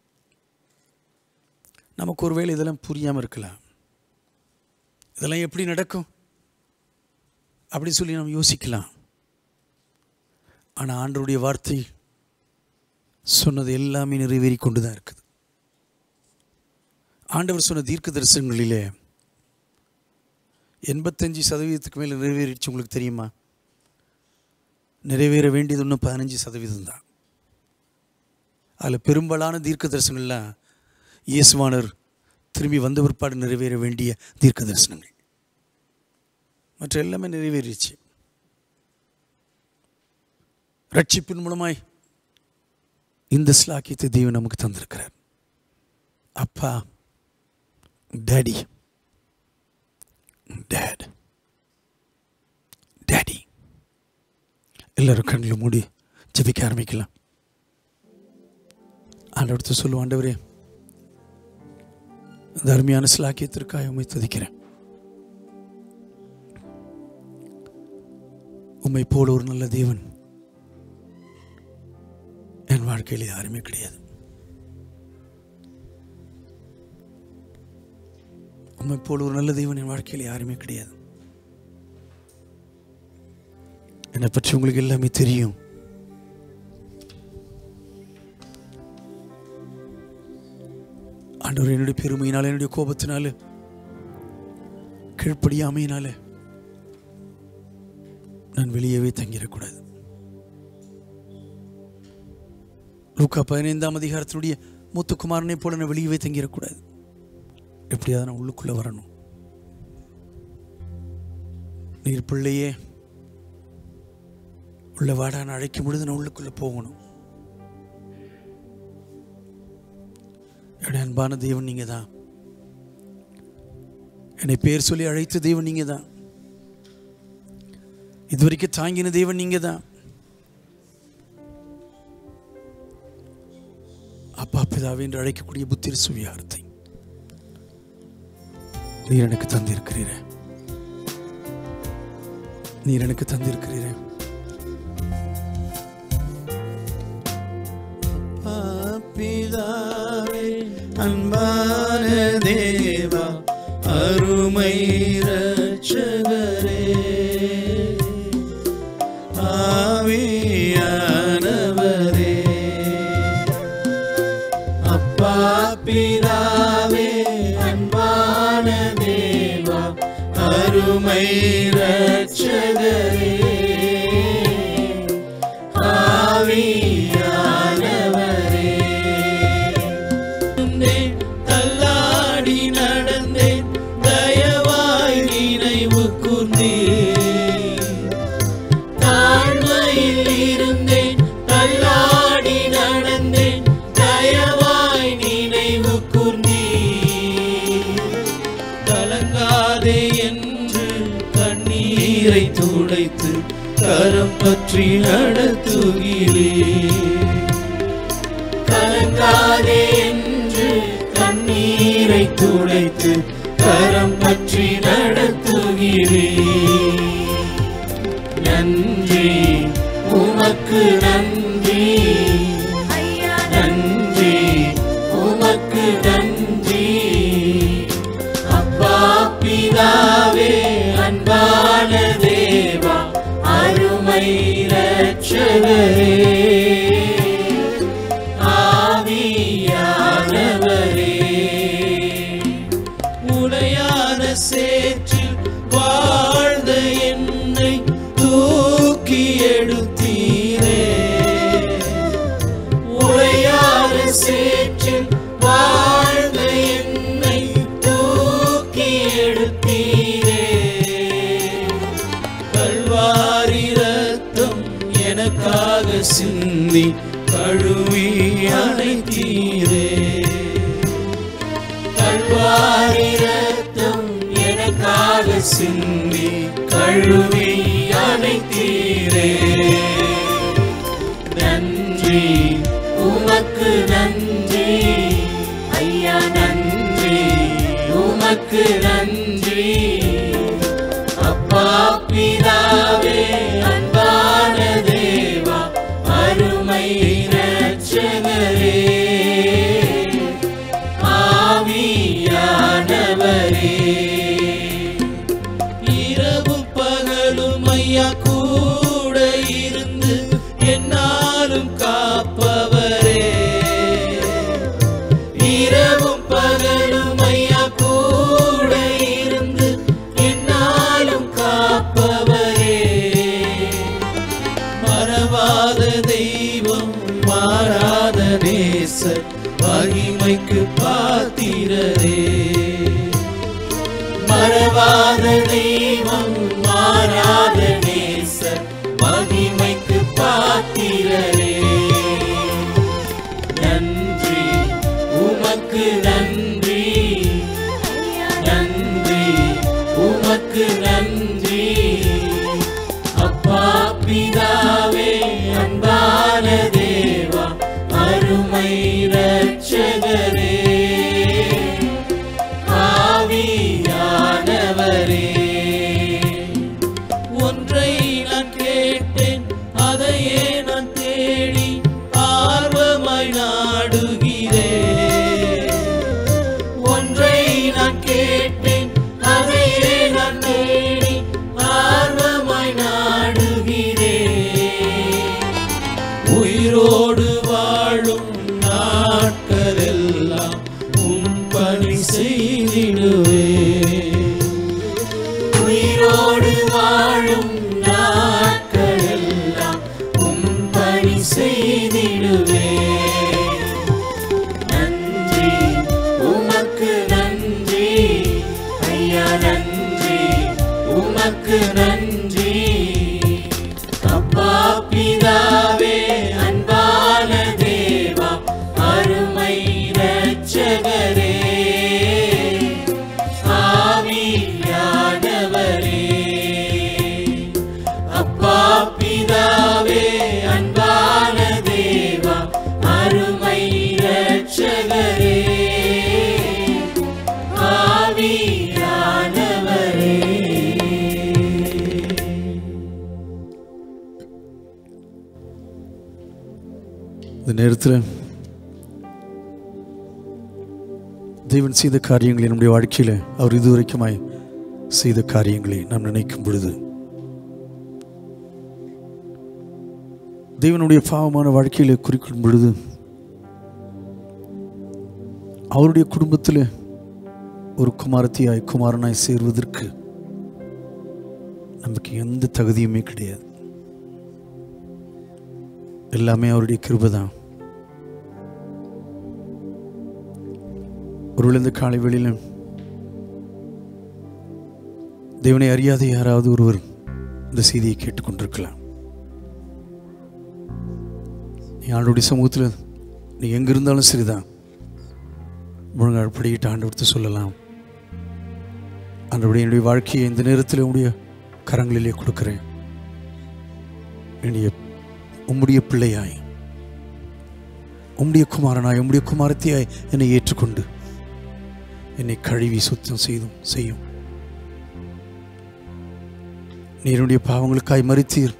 நமக்கு ஒருவேளை இதெல்லாம் புரியாமல் இருக்கலாம் இதெல்லாம் எப்படி நடக்கும் அப்படி சொல்லி நாம் யோசிக்கலாம் ஆனால் ஆண்டவருடைய வார்த்தை சொன்னது எல்லாமே நிறைவேறி கொண்டு தான் இருக்குது ஆண்டவர் சொன்ன தீர்க்க தரிசனங்களிலே எண்பத்தஞ்சு சதவீதத்துக்கு மேலே நிறைவேறிச்சு உங்களுக்கு தெரியுமா நிறைவேற வேண்டியது இன்னும் பதினஞ்சு சதவீதம் தான் அதில் பெரும்பாலான தீர்க்க தரிசனங்கள்லாம் இயேசுவானர் திரும்பி வந்த பிற்பாடு நிறைவேற வேண்டிய தீர்க்க தரிசனங்கள் மற்ற எல்லாமே நிறைவேறிச்சு ரட்சிப்பின் மூலமாய் இந்த ஸ்லாக்கியத்தை தேவன் நமக்கு தந்திருக்கிறார் அப்பா டேடி டேட் டேடி எல்லாரும் கண்ணில் மூடி ஜெபிக்க ஆரம்பிக்கலாம் ஆண்டவர்த்து சொல்லுவோம் ஆண்டவரே இந்த அருமையான சிலாக்கியத்திற்காக உண்மை துதிக்கிறேன் உம்மை போல ஒரு நல்ல தேவன் என் வாழ்க்கையில் யாருமே கிடையாது உம்மை போல ஒரு நல்ல தெய்வன் என் வாழ்க்கையில் யாருமே கிடையாது என்னை பற்றி உங்களுக்கு எல்லாமே தெரியும் ஆண்டவர் என்னுடைய பெருமையினால என்னுடைய கோபத்தினால கீழ்ப்படியாமையினால நான் வெளியவே தங்கிடக்கூடாது லூக்கா பதினைந்தாம் அதிகாரத்தினுடைய மூத்துக்குமாரனை போல நான் வெளியவே தங்கிடக்கூடாது எப்படியாவது நான் உள்ளுக்குள்ள வரணும் நீர் பிள்ளையே உள்ள வாடான்னு அழைக்கும் பொழுது நான் உள்ளுக்குள்ள போகணும் என்னுடைய அன்பான தெய்வன் நீங்க தான் என்னை பேர் சொல்லி அழைத்த தெய்வன் நீங்க தான் இதுவரைக்கும் தாங்கின தெய்வன் நீங்க தான் அப்பா பிதாவே என்று அழைக்கக்கூடிய புத்திர சுவியாரத்தை நீர் எனக்கு தந்திருக்கிறீரே நீர் எனக்கு தந்திருக்கிறீரே பிதாவே அன்பான தேவா அருமை ரட்சகரே ஆவியானவரே அப்பா பிதாவே அன்பான தேவா அருமை ரட்சகரே ஆவியானவரே நடந்தேன், தள்ளாடி நடந்தேன் தயவாய் நினைவு கூர்ந்தேன் தாழ்மையில் இருந்தேன் தள்ளாடி நடந்தேன் தயவாய் நினைவு கூர்ந்தேன் கலங்க கண்ணீரை துடைத்து கரம் பற்றி நடத்துகிறே கலங்காதே என்று கண்ணீரை துடைத்து கரம் பற்றி நடத்துகிறே நன்றி உமக்கு நன்றி நன்றி உமக்கு நன்றி அப்பா பிதாவே அன்பான தேவா அருமை ரட்சகரே ஆவியானவரே உடையான சேற்றில் வாழ்ந்த என்னை தூக்கி எடுத்தீரே உடையான சேற்றில் வாழ்ந்த என்னை தூக்கி எடுத்தீரே கல்வாரி ரத்தம் எனக்காக சிந்தி கழுவி அணைத்தீரே கல்வாரி ரத்தம் எனக்காக சிந்தி கழுவி அணைத்தீரே நன்றி உமக்கு நன்றி ஐயா நன்றி உமக்கு நன்றி அப்பா பிதாவே அன்பான தேவா அருமை ரட்சகரே ஆவியானவரே இரவும் பகலும் ஐயா கூட இருந்து என்னாலும் காப்பவரே இரவும் பகலும் ஐயா கூட இருந்து என்னாலும் காப்பவரே மறவாத தெய்வம் மாறாத நேசர் மகிமைக்கு பாத்திரரே மறவாத தெய்வம் மாறாத நேசர் மகிமைக்கு பாத்திரரே நன்றி உமக்கு நன்றி நன்றி உமக்கு நன்றி அப்பா பிதாவே அன்பான தேவா அருமை ரட்சகரே ஆவியானவரே ஒன்றை நான் கேட்டேன் அதையே நான் தேடி ஆர்வமாய் நாடுகிறேன் ஒன்றை நான் கேட்டேன் அதையே நான் தேடி ஆர்வமாய் நாடுகிறேன் உயிரோடு வாழும் நாட்களெல்லாம் உன் பணி செய்திடுவே உயிரோடு வாழும் நாட்களெல்லாம் உன் பணி செய்திடுவே நன்றி உமக்கு நன்றி ஐயா நன்றி உமக்கு நன்றி அப்பா பிதாவே அன்பான தேவா அருமை ரட்சகரே ஆவியானவரே அப்பா பிதாவே அன்பான தேவா அருமை ரட்சகரே ஆவியானவரே இந்த நேரத்தில் தேவன் செய்த காரியங்களை நம்முடைய வாழ்க்கையில் அவர் இதுவரைக்குமாய் செய்த காரியங்களை நாம் நினைக்கும் பொழுது தேவனுடைய பாவமான வாழ்க்கையில குறிக்கும் பொழுது அவருடைய குடும்பத்தில் ஒரு குமாரத்தியாய் குமாரனாய் சேர்வதற்கு நமக்கு எந்த தகுதியுமே கிடையாது எல்லாமே அவருடைய கிருபை தான் ஒருவேளை இந்த காலை வேளையில தேவனை அறியாத யாராவது ஒருவர் இந்த செய்தியை கேட்டுக்கொண்டிருக்கலாம் நீ ஆண்டோடைய சமூகத்தில் நீ எங்க இருந்தாலும் சரிதான் முழங்கால் படிக்கிட்டு ஆண்டவர்த்து சொல்லலாம் ஆண்டவருடைய என்னுடைய வாழ்க்கையை இந்த நேரத்தில் உடைய கரங்களிலே கொடுக்கிறேன் என்னுடைய உம்முடைய பிள்ளையாய் உம்முடைய குமாரனாய் உம்முடைய குமாரத்தியாய் என்னை ஏற்றுக்கொண்டு என்னை கழுவி சுத்தம் செய்தும் செய்யும் நீருடைய பாவங்களுக்காய் மறித்தீர்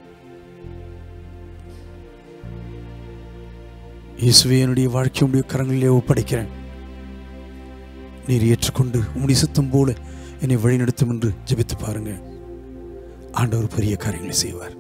இயேசுவே என்னுடைய வாழ்க்கை உடைய கரங்களிலே ஒப்படைக்கிறேன் நீர் ஏற்றுக்கொண்டு உம்முடைய சுத்தம் போல என்னை வழிநடத்தும் என்று ஜெபித்து பாருங்க ஆண்டவர் பெரிய காரியங்களை செய்வார்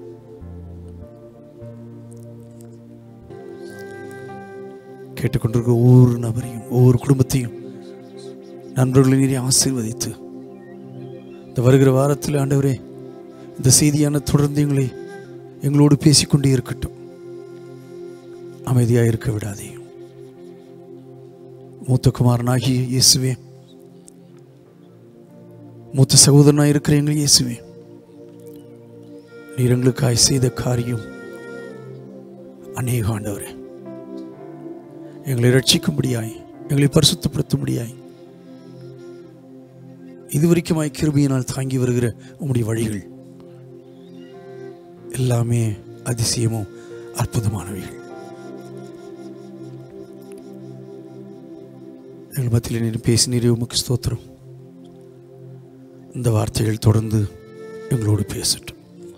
கேட்டுக்கொண்டிருக்கிற ஒவ்வொரு நபரையும் ஒவ்வொரு குடும்பத்தையும் நண்பர்களை நீரை ஆசீர்வதித்து இந்த வருகிற வாரத்தில் ஆண்டவரே இந்த செய்தியான தொடர்ந்து எங்களை எங்களோடு பேசிக்கொண்டே இருக்கட்டும் அமைதியாக இருக்க விடாதே மூத்த குமாரனாகிய இயேசுவே மூத்த சகோதரனாக இருக்கிற எங்கள் இயேசுவே நீர் எங்களுக்காய் செய்த காரியம் அநேக ஆண்டவரே எங்களை ரட்சிக்கும்படியாய் எங்களை பரிசுத்தப்படுத்தும்படியாய் இதுவரைக்குமாய் கிருபையினால் தாங்கி வருகிற உம்முடைய வழிகள் எல்லாமே அதிசயமும் அற்புதமானவைகள் எங்கள் மத்தியில் நீர் பேசினீரே உமக்கு ஸ்தோத்திரம் இந்த வார்த்தைகள் தொடர்ந்து எங்களோடு பேசட்டும்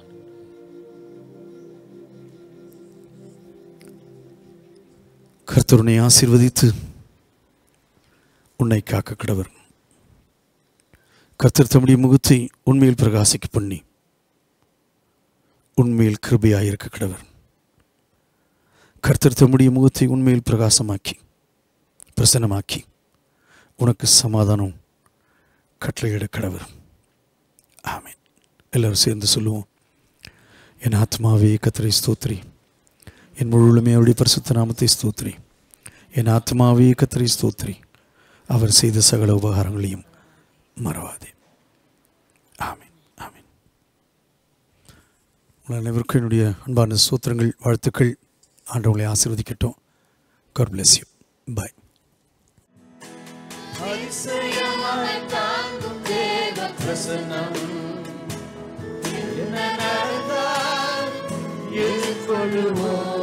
கர்த்தருனை ஆசீர்வதித்து உன்னை காக்க கடவர் கர்த்தர் தம்முடைய முகத்தை உண்மையில் பிரகாசிக்க பண்ணி உண்மையில் கிருபையாயிருக்க கடவர் கர்த்தர் தம்முடைய முகத்தை உண்மையில் பிரகாசமாக்கி பிரசன்னமாக்கி உனக்கு சமாதானம் கட்டளையிட கடவர் ஆமென் எல்லாரும் சேர்ந்து சொல்லுவோம் என் ஆத்மாவே கத்தரை ஸ்தோத்ரி என் முழுமே அவருடைய பரிசுத்த நாமத்தை ஸ்தோத்ரி என் ஆத்மாவே கத்தரை ஸ்தோத்ரி அவர் செய்த சகல உபகாரங்களையும் மறவாதே ஆமென் ஆமென் உங்கள் அனைவருக்கும் என்னுடைய அன்பான சூத்திரங்கள் வாழ்த்துக்கள் ஆண்டவங்களை ஆசீர்வதிக்கட்டும் God bless you. Bye. அதிசயமாய் தாங்கும் தேவ பிரசன்னம் என்ன நடந்தால் எதிர்கொள்ளுவோம்